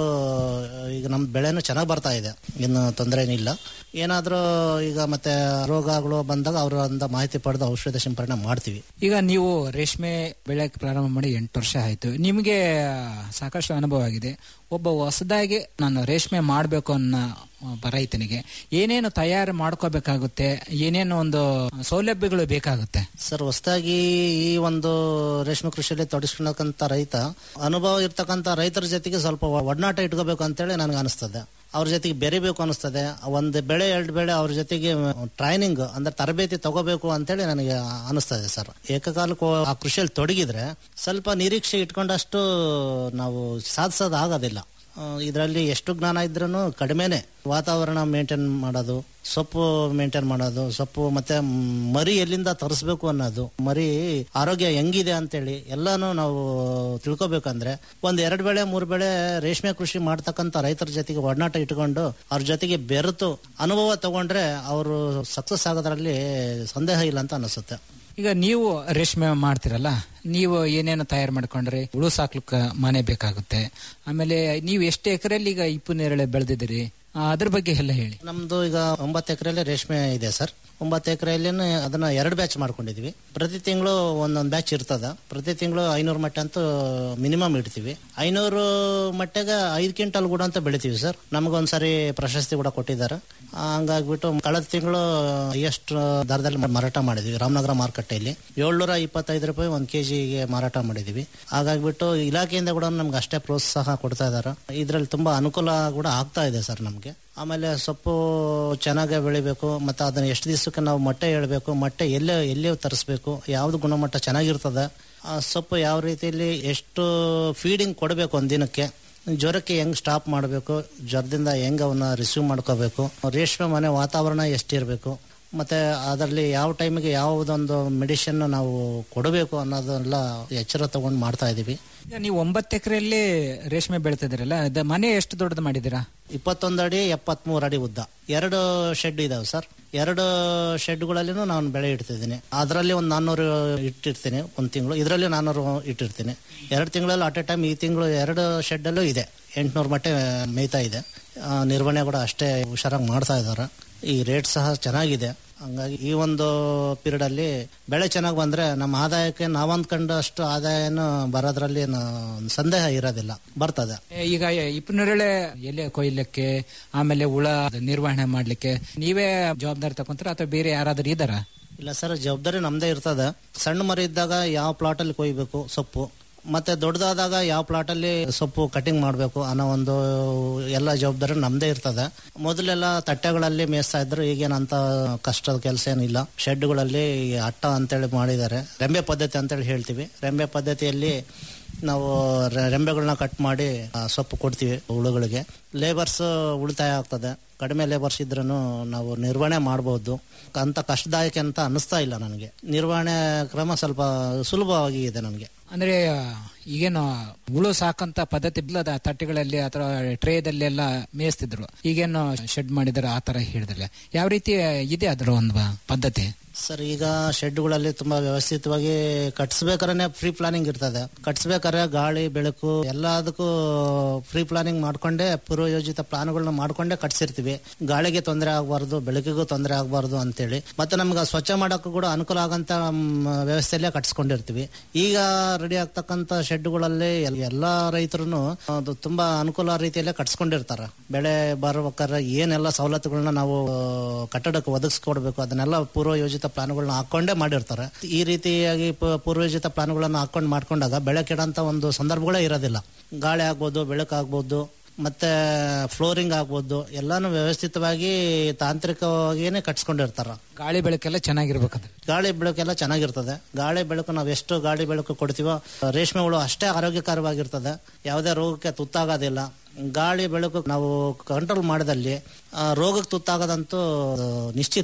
ಈಗ ನಮ್ಮ ಬೆಳೆನೂ ಚೆನ್ನಾಗಿ ಬರ್ತಾ ಇದೆ ಇನ್ನು ತೊಂದರೆ ಏನಿಲ್ಲ ಏನಾದರೂ ಈಗ ಮತ್ತೆ ರೋಗಗಳು ಬಂದಾಗ ಅವರಿಂದ ಮಾಹಿತಿ ಪಡೆದು ಔಷಧ ಸಿಂಪರಣೆ ಮಾಡ್ತೀವಿ ಈಗ ನೀವು ರೇಷ್ಮೆ ಬೆಳೆಯಕ್ಕೆ ಪ್ರಾರಂಭ ಮಾಡಿ ಎಂಟು ವರ್ಷ ಆಯ್ತು ನಿಮಗೆ ಸಾಕಷ್ಟು ಅನುಭವ ಆಗಿದೆ ಒಬ್ಬ ಹೊಸದಾಗಿ ನಾನು ರೇಷ್ಮೆ ಮಾಡಬೇಕು ಅನ್ನೋ ಒಬ್ಬ ರೈತನಿಗೆ ಏನೇನು ತಯಾರು ಮಾಡ್ಕೋಬೇಕಾಗುತ್ತೆ ಏನೇನು ಒಂದು ಸೌಲಭ್ಯಗಳು ಬೇಕಾಗುತ್ತೆ ಸರ್ ಹೊಸದಾಗಿ ಈ ಒಂದು ರೇಷ್ಮೆ ಕೃಷಿಯಲ್ಲಿ ತೊಡಗಿಸ್ಕೊಂಡಕ್ಕಂಥ ರೈತ ಅನುಭವ ಇರ್ತಕ್ಕಂಥ ರೈತರ ಜೊತೆಗೆ ಸ್ವಲ್ಪ ಒಡನಾಟ ಇಟ್ಕೋಬೇಕು ಅಂತೇಳಿ ನನಗೆ ಅನಿಸ್ತದೆ ಅವ್ರ ಜೊತೆಗೆ ಬೆರಿಬೇಕು ಅನಿಸ್ತದೆ ಒಂದು ಬೆಳೆ ಎರಡು ಬೆಳೆ ಅವ್ರ ಜೊತೆಗೆ ಟ್ರೈನಿಂಗ್ ಅಂದ್ರೆ ತರಬೇತಿ ತಗೋಬೇಕು ಅಂತೇಳಿ ನನಗೆ ಅನಿಸ್ತದೆ ಸರ್ ಏಕಕಾಲಕ್ಕೆ ಆ ಕೃಷಿಯಲ್ಲಿ ತೊಡಗಿದ್ರೆ ಸ್ವಲ್ಪ ನಿರೀಕ್ಷೆ ಇಟ್ಕೊಂಡಷ್ಟು ನಾವು ಸಾಧಿಸೋದು ಆಗೋದಿಲ್ಲ ಇದರಲ್ಲಿ ಎಷ್ಟು ಜ್ಞಾನ ಇದ್ರೂ ಕಡಿಮೆನೆ ವಾತಾವರಣ ಮೇಂಟೈನ್ ಮಾಡೋದು ಸೊಪ್ಪು ಮೇಂಟೈನ್ ಮಾಡೋದು ಸೊಪ್ಪು ಮತ್ತೆ ಮರಿ ಎಲ್ಲಿಂದ ತರಿಸ್ಬೇಕು ಅನ್ನೋದು ಮರಿ ಆರೋಗ್ಯ ಹೆಂಗಿದೆ ಅಂತೇಳಿ ಎಲ್ಲಾನು ನಾವು ತಿಳ್ಕೊಬೇಕಂದ್ರೆ ಒಂದ್ ಎರಡು ಬೆಳೆ ಮೂರು ಬೆಳೆ ರೇಷ್ಮೆ ಕೃಷಿ ಮಾಡ್ತಕ್ಕಂಥ ರೈತರ ಜೊತೆಗೆ ಒಡನಾಟ ಇಟ್ಕೊಂಡು ಅವ್ರ ಜೊತೆಗೆ ಬೆರೆತು ಅನುಭವ ತಗೊಂಡ್ರೆ ಅವರು ಸಕ್ಸಸ್ ಆಗೋದ್ರಲ್ಲಿ ಸಂದೇಹ ಇಲ್ಲ ಅಂತ ಅನಿಸುತ್ತೆ ಈಗ ನೀವು ರೇಷ್ಮೆ ಮಾಡ್ತಿರಲ್ಲ ನೀವು ಏನೇನು ತಯಾರು ಮಾಡ್ಕೊಂಡ್ರೆ ಹುಳು ಸಾಕ್ಲಿಕ್ಕೆ ಮನೆ ಬೇಕಾಗುತ್ತೆ ಆಮೇಲೆ ನೀವು ಎಷ್ಟು ಎಕರೆಯಲ್ಲಿ ಈಗ ಇಪ್ಪು ನೇರಳೆ ಬೆಳೆದಿದ್ದೀರಿ ಆ, ಅದ್ರ ಬಗ್ಗೆ ಎಲ್ಲ ಹೇಳಿ ನಮ್ದು ಈಗ ಒಂಬತ್ತು ಎಕರೆಯಲ್ಲಿ ರೇಷ್ಮೆ ಇದೆ ಸರ್ ಒಂಬತ್ತು ಎಕರೆಯಲ್ಲಿ ಅದನ್ನ ಎರಡು ಬ್ಯಾಚ್ ಮಾಡ್ಕೊಂಡಿದ್ವಿ ಪ್ರತಿ ತಿಂಗಳು ಒಂದೊಂದು ಬ್ಯಾಚ್ ಇರ್ತದ ಪ್ರತಿ ತಿಂಗಳು ಐನೂರು ಮಟ್ಟ ಅಂತೂ ಮಿನಿಮಮ್ ಇಡ್ತೀವಿ ಐನೂರು ಮಟ್ಟಗೆ ಐದು ಕ್ವಿಂಟಲ್ ಕೂಡ ಅಂತ ಬೆಳಿತೀವಿ ಸರ್ ನಮಗೊಂದ್ಸರಿ ಪ್ರಶಸ್ತಿ ಕೂಡ ಕೊಟ್ಟಿದ್ದಾರೆ ಹಂಗಾಗ್ಬಿಟ್ಟು ಕಳೆದ ತಿಂಗಳು ಎಷ್ಟು ದರದಲ್ಲಿ ಮಾರಾಟ ಮಾಡಿದ್ವಿ ರಾಮನಗರ ಮಾರುಕಟ್ಟೆಯಲ್ಲಿ ಏಳ್ನೂರ ಇಪ್ಪತ್ತೈದು ರೂಪಾಯಿ ಒಂದು ಕೆಜಿಗೆ ಮಾರಾಟ ಮಾಡಿದ್ವಿ ಹಾಗಾಗ್ಬಿಟ್ಟು ಇಲಾಖೆಯಿಂದ ಕೂಡ ನಮ್ಗೆ ಅಷ್ಟೇ ಪ್ರೋತ್ಸಾಹ ಕೊಡ್ತಾ ಇದ್ದಾರೆ ಇದ್ರಲ್ಲಿ ತುಂಬಾ ಅನುಕೂಲ ಕೂಡ ಆಗ್ತಾ ಇದೆ ಸರ್ ನಮಗೆ ಆಮೇಲೆ ಸೊಪ್ಪು ಚೆನ್ನಾಗಿ ಬೆಳಿಬೇಕು ಮತ್ತು ಅದನ್ನ ಎಷ್ಟು ದಿವಸಕ್ಕೆ ನಾವು ಮೊಟ್ಟೆ ಹೇಳ್ಬೇಕು ಮೊಟ್ಟೆ ಎಲ್ಲೇ ಎಲ್ಲಿ ತರಿಸ್ಬೇಕು ಯಾವ್ದು ಗುಣಮಟ್ಟ ಚೆನ್ನಾಗಿರ್ತದೆ ಆ ಸೊಪ್ಪು ಯಾವ ರೀತಿಯಲ್ಲಿ ಎಷ್ಟು ಫೀಡಿಂಗ್ ಕೊಡಬೇಕು ಒಂದು ದಿನಕ್ಕೆ ಜ್ವರಕ್ಕೆ ಹೆಂಗ್ ಸ್ಟಾಪ್ ಮಾಡಬೇಕು ಜ್ವರದಿಂದ ಹೆಂಗ್ ಅವನ್ನ ರಿಸೀವ್ ಮಾಡ್ಕೋಬೇಕು ರೇಷ್ಮೆ ಮನೆ ವಾತಾವರಣ ಎಷ್ಟಿರಬೇಕು ಮತ್ತೆ ಅದರಲ್ಲಿ ಯಾವ ಟೈಮಿಗೆ ಯಾವುದೊಂದು ಮೆಡಿಸಿನ್ ನಾವು ಕೊಡಬೇಕು ಅನ್ನೋದೆಲ್ಲ ಎಚ್ಚರ ತಗೊಂಡು ಮಾಡ್ತಾ ಇದೀವಿ ಈಗ ನೀವು ಒಂಬತ್ತು ಎಕರೆಯಲ್ಲಿ ರೇಷ್ಮೆ ಬೆಳ್ತಿದ್ದೀರಲ್ಲ ಅದ ಮನೆ ಎಷ್ಟು ದೊಡ್ಡದು ಮಾಡಿದ್ದೀರಾ ಇಪ್ಪತ್ತೊಂದು ಅಡಿ ಎಪ್ಪತ್ಮೂರು ಅಡಿ ಉದ್ದ ಎರಡು ಶೆಡ್ ಇದಾವೆ ಸರ್ ಎರಡು ಶೆಡ್ಗಳಲ್ಲಿನೂ ನಾನು ಬೆಳೆ ಇಡ್ತಿದ್ದೀನಿ ಅದರಲ್ಲಿ ಒಂದು ನಾನ್ನೂರು ಇಟ್ಟಿರ್ತೀನಿ ಒಂದು ತಿಂಗಳು ಇದರಲ್ಲಿ ನಾನ್ನೂರು ಇಟ್ಟಿರ್ತೀನಿ ಎರಡು ತಿಂಗಳಲ್ಲಿ ಅಟ್ ಎ ಟೈಮ್ ಈ ತಿಂಗಳು ಎರಡು ಶೆಡ್ಡಲ್ಲೂ ಇದೆ ಎಂಟುನೂರು ಮಟ್ಟೆ ಮೇಯ್ತಾ ಇದೆ ಆ, ನಿರ್ವಹಣೆ ಕೂಡ ಅಷ್ಟೇ ಹುಷಾರಾಗಿ ಮಾಡ್ತಾ ಇದ್ದಾರೆ ಈ ರೇಟ್ ಸಹ ಚೆನ್ನಾಗಿದೆ ಹಂಗಾಗಿ ಈ ಒಂದು ಪೀರಿಯಡ್ ಅಲ್ಲಿ ಬೆಳೆ ಚೆನ್ನಾಗಿ ಬಂದ್ರೆ ನಮ್ಮ ಆದಾಯಕ್ಕೆ ನಾವಂದ್ಕೊಂಡಷ್ಟು ಆದಾಯನು ಬರೋದ್ರಲ್ಲಿ ನ- ಸಂದೇಹ ಇರೋದಿಲ್ಲ ಬರ್ತದೆ ಏ, ಈಗ ಇಪ್ಪು ನೇರಳೆ ಎಲೆ ಕೊಯ್ಲಿಕ್ಕೆ ಆಮೇಲೆ ಹುಳ ನಿರ್ವಹಣೆ ಮಾಡ್ಲಿಕ್ಕೆ ನೀವೇ ಜವಾಬ್ದಾರಿ ತಗೊಂತೀರ ಅಥವಾ ಬೇರೆ ಯಾರಾದ್ರೂ ಇದ್ದಾರಾ ಇಲ್ಲ ಸರ್ ಜವಾಬ್ದಾರಿ ನಮ್ದೇ ಇರ್ತದೆ ಸಣ್ಣ ಮರಿ ಇದ್ದಾಗ ಯಾವ ಪ್ಲಾಟ್ ಅಲ್ಲಿ ಕೊಯ್ಬೇಕು ಸೊಪ್ಪು ಮತ್ತೆ ದೊಡ್ಡದಾದಾಗ ಯಾವ ಪ್ಲಾಟ್ ಅಲ್ಲಿ ಸೊಪ್ಪು ಕಟಿಂಗ್ ಮಾಡಬೇಕು ಅನ್ನೋ ಒಂದು ಎಲ್ಲ ಜವಾಬ್ದಾರಿ ನಮ್ದೇ ಇರ್ತದೆ ಮೊದಲೆಲ್ಲ ತಟ್ಟೆಗಳಲ್ಲಿ ಮೇಯಿಸ್ತಾ ಇದ್ರು ಈಗೇನಂತ ಕಷ್ಟದ ಕೆಲಸ ಏನಿಲ್ಲ ಶೆಡ್ಗಳಲ್ಲಿ ಅಟ್ಟ ಅಂತೇಳಿ ಮಾಡಿದ್ದಾರೆ ರೆಂಬೆ ಪದ್ಧತಿ ಅಂತೇಳಿ ಹೇಳ್ತೀವಿ ರೆಂಬೆ ಪದ್ಧತಿಯಲ್ಲಿ ನಾವು ರೆ- ರೆಂಬೆಗಳನ್ನ ಕಟ್ ಮಾಡಿ ಆ, ಸೊಪ್ಪು ಕೊಡ್ತೀವಿ ಹುಳುಗಳಿಗೆ ಲೇಬರ್ಸ್ ಉಳಿತಾಯ ಆಗ್ತದೆ ಕಡಿಮೆ ಲೇಬರ್ಸ್ ಇದ್ರೂ ನಾವು ನಿರ್ವಹಣೆ ಮಾಡಬಹುದು ಅಂತ ಕಷ್ಟದಾಯಕ ಅಂತ ಅನ್ನಿಸ್ತಾ ಇಲ್ಲ ನನಗೆ ನಿರ್ವಹಣೆ ಕ್ರಮ ಸ್ವಲ್ಪ ಸುಲಭವಾಗಿ ಇದೆ ನನಗೆ ಅಂದ್ರೆ ಆ, ಈಗೇನು ಹುಳು ಸಾಕಂತ ಪದ್ಧತಿ ಇಲ್ಲದ ತಟ್ಟೆಗಳಲ್ಲಿ ಅಥವಾ ಟ್ರೇದಲ್ಲಿ ಎಲ್ಲ ಮೇಯಿಸ್ತಿದ್ರು ಈಗೇನು ಶೆಡ್ ಮಾಡಿದಾರೆ ಆ ತರ ಹೇಳಿದ್ರಲ್ಲ ಯಾವ ರೀತಿ ಇದೆ ಅದರ ಒಂದು ಪದ್ಧತಿ ಸರ್ ಈಗ ಶೆಡ್ಗಳಲ್ಲಿ ತುಂಬಾ ವ್ಯವಸ್ಥಿತವಾಗಿ ಕಟ್ಸ್ಬೇಕಾದ್ರೆ ಫ್ರೀ ಪ್ಲಾನಿಂಗ್ ಇರ್ತದೆ ಕಟ್ಸ್ಬೇಕಾದ್ರೆ ಗಾಳಿ ಬೆಳಕು ಎಲ್ಲದಕ್ಕೂ ಫ್ರೀ ಪ್ಲಾನಿಂಗ್ ಮಾಡ್ಕೊಂಡೇ ಪೂರ್ವಯೋಜಿತ ಪ್ಲಾನ್ಗಳನ್ನ ಮಾಡ್ಕೊಂಡೇ ಕಟ್ಸಿರ್ತೀವಿ ಗಾಳಿಗೆ ತೊಂದರೆ ಆಗಬಾರ್ದು ಬೆಳಕಿಗೂ ತೊಂದರೆ ಆಗಬಾರ್ದು ಅಂತೇಳಿ ಮತ್ತೆ ನಮ್ಗೆ ಸ್ವಚ್ಛ ಮಾಡೋಕ್ಕೂ ಕೂಡ ಅನುಕೂಲ ಆಗಂತ ಮ್, ವ್ಯವಸ್ಥೆಯಲ್ಲೇ ಕಟ್ಸ್ಕೊಂಡಿರ್ತೀವಿ ಈಗ ರೆಡಿ ಆಗ್ತಕ್ಕಂಥ ಶೆಡ್ಗಳಲ್ಲಿ ಎಲ್ಲಾ ರೈತರು ಅದು ತುಂಬಾ ಅನುಕೂಲ ರೀತಿಯಲ್ಲೇ ಕಟ್ಸ್ಕೊಂಡಿರ್ತಾರೆ ಬೆಳೆ ಬರ್ಬೇಕಾದ್ರೆ ಏನೆಲ್ಲ ಸವಲತ್ತುಗಳನ್ನ ನಾವು ಕಟ್ಟಡಕ್ಕೆ ಒದಗಿಸ್ಕೊಡ್ಬೇಕು ಅದನ್ನೆಲ್ಲ ಪೂರ್ವಯೋಜಿತ ಪ್ಲಾನ್ಗಳನ್ನ ಹಾಕೊಂಡೇ ಮಾಡಿರ್ತಾರೆ ಈ ರೀತಿಯಾಗಿ ಪ- ಪೂರ್ವಯೋಜಿತ ಪ್ಲಾನ್ಗಳನ್ನ ಹಾಕೊಂಡು ಮಾಡ್ಕೊಂಡಾಗ ಬೆಳೆ ಕೆಡಂತ ಒಂದು ಸಂದರ್ಭಗಳೇ ಇರೋದಿಲ್ಲ ಗಾಳಿ ಆಗ್ಬೋದು ಬೆಳಕಾಗ್ಬೋದು ಮತ್ತೆ ಫ್ಲೋರಿಂಗ್ ಆಗ್ಬೋದು ಎಲ್ಲಾನು ವ್ಯವಸ್ಥಿತವಾಗಿ ತಾಂತ್ರಿಕವಾಗಿಯೇ ಕಟ್ಸ್ಕೊಂಡಿರ್ತಾರ ಗಾಳಿ ಬೆಳಕೆಲ್ಲ ಚೆನ್ನಾಗಿರ್ಬೇಕಂತ ಗಾಳಿ ಬೆಳಕೆಲ್ಲ ಚೆನ್ನಾಗಿರ್ತದೆ ಗಾಳಿ ಬೆಳಕು ನಾವು ಎಷ್ಟು ಗಾಳಿ ಬೆಳಕು ಕೊಡ್ತೀವೋ ರೇಷ್ಮೆ ಹುಳು ಅಷ್ಟೇ ಆರೋಗ್ಯಕರವಾಗಿರ್ತದೆ ಯಾವುದೇ ರೋಗಕ್ಕೆ ತುತ್ತಾಗೋದಿಲ್ಲ ಗಾಳಿ ಬೆಳಕು ನಾವು ಕಂಟ್ರೋಲ್ ಮಾಡಿದಲ್ಲಿ ಆ, ರೋಗಕ್ಕೆ ತುತ್ತಾಗೋದಂತೂ ನಿಶ್ಚಿತ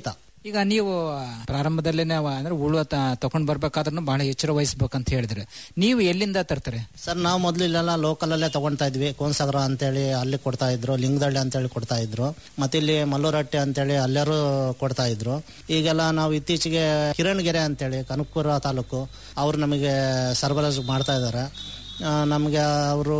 ಈಗ ನೀವು ಪ್ರಾರಂಭದಲ್ಲೇನೆ ಅವ- ಅಂದ್ರೆ ಉಳು ತಗೊಂಡ್ ಬರ್ಬೇಕಾದ್ರೂ ಬಹಳ ಎಚ್ಚರ ವಹಿಸ್ಬೇಕಂತ ಹೇಳಿದ್ರೆ ನೀವು ಎಲ್ಲಿಂದ ತರ್ತಾರೆ ಸರ್ ನಾವು ಮೊದಲು ಇಲ್ಲೆಲ್ಲ ಲೋಕಲಲ್ಲೇ ತಗೊಳ್ತಾ ಇದ್ವಿ ಕೋನ್ಸಾಗರ ಅಂತೇಳಿ ಅಲ್ಲಿ ಕೊಡ್ತಾ ಇದ್ರು ಲಿಂಗದಳ್ಳಿ ಅಂತೇಳಿ ಕೊಡ್ತಾ ಇದ್ರು ಮತ್ತೆ ಇಲ್ಲಿ ಮಲ್ಲೂರಟ್ಟೆ ಅಂತೇಳಿ ಅಲ್ಲೆರೂ ಕೊಡ್ತಾ ಇದ್ರು ಈಗೆಲ್ಲ ನಾವು ಇತ್ತೀಚೆಗೆ ಕಿರಣ್ಗೆರೆ ಅಂತೇಳಿ ಕನಕಪುರ ತಾಲೂಕು ಅವರು ನಮಗೆ ಸರಬರಾಜು ಮಾಡ್ತಾ ಇದ್ದಾರೆ ನಮಗೆ ಅವರು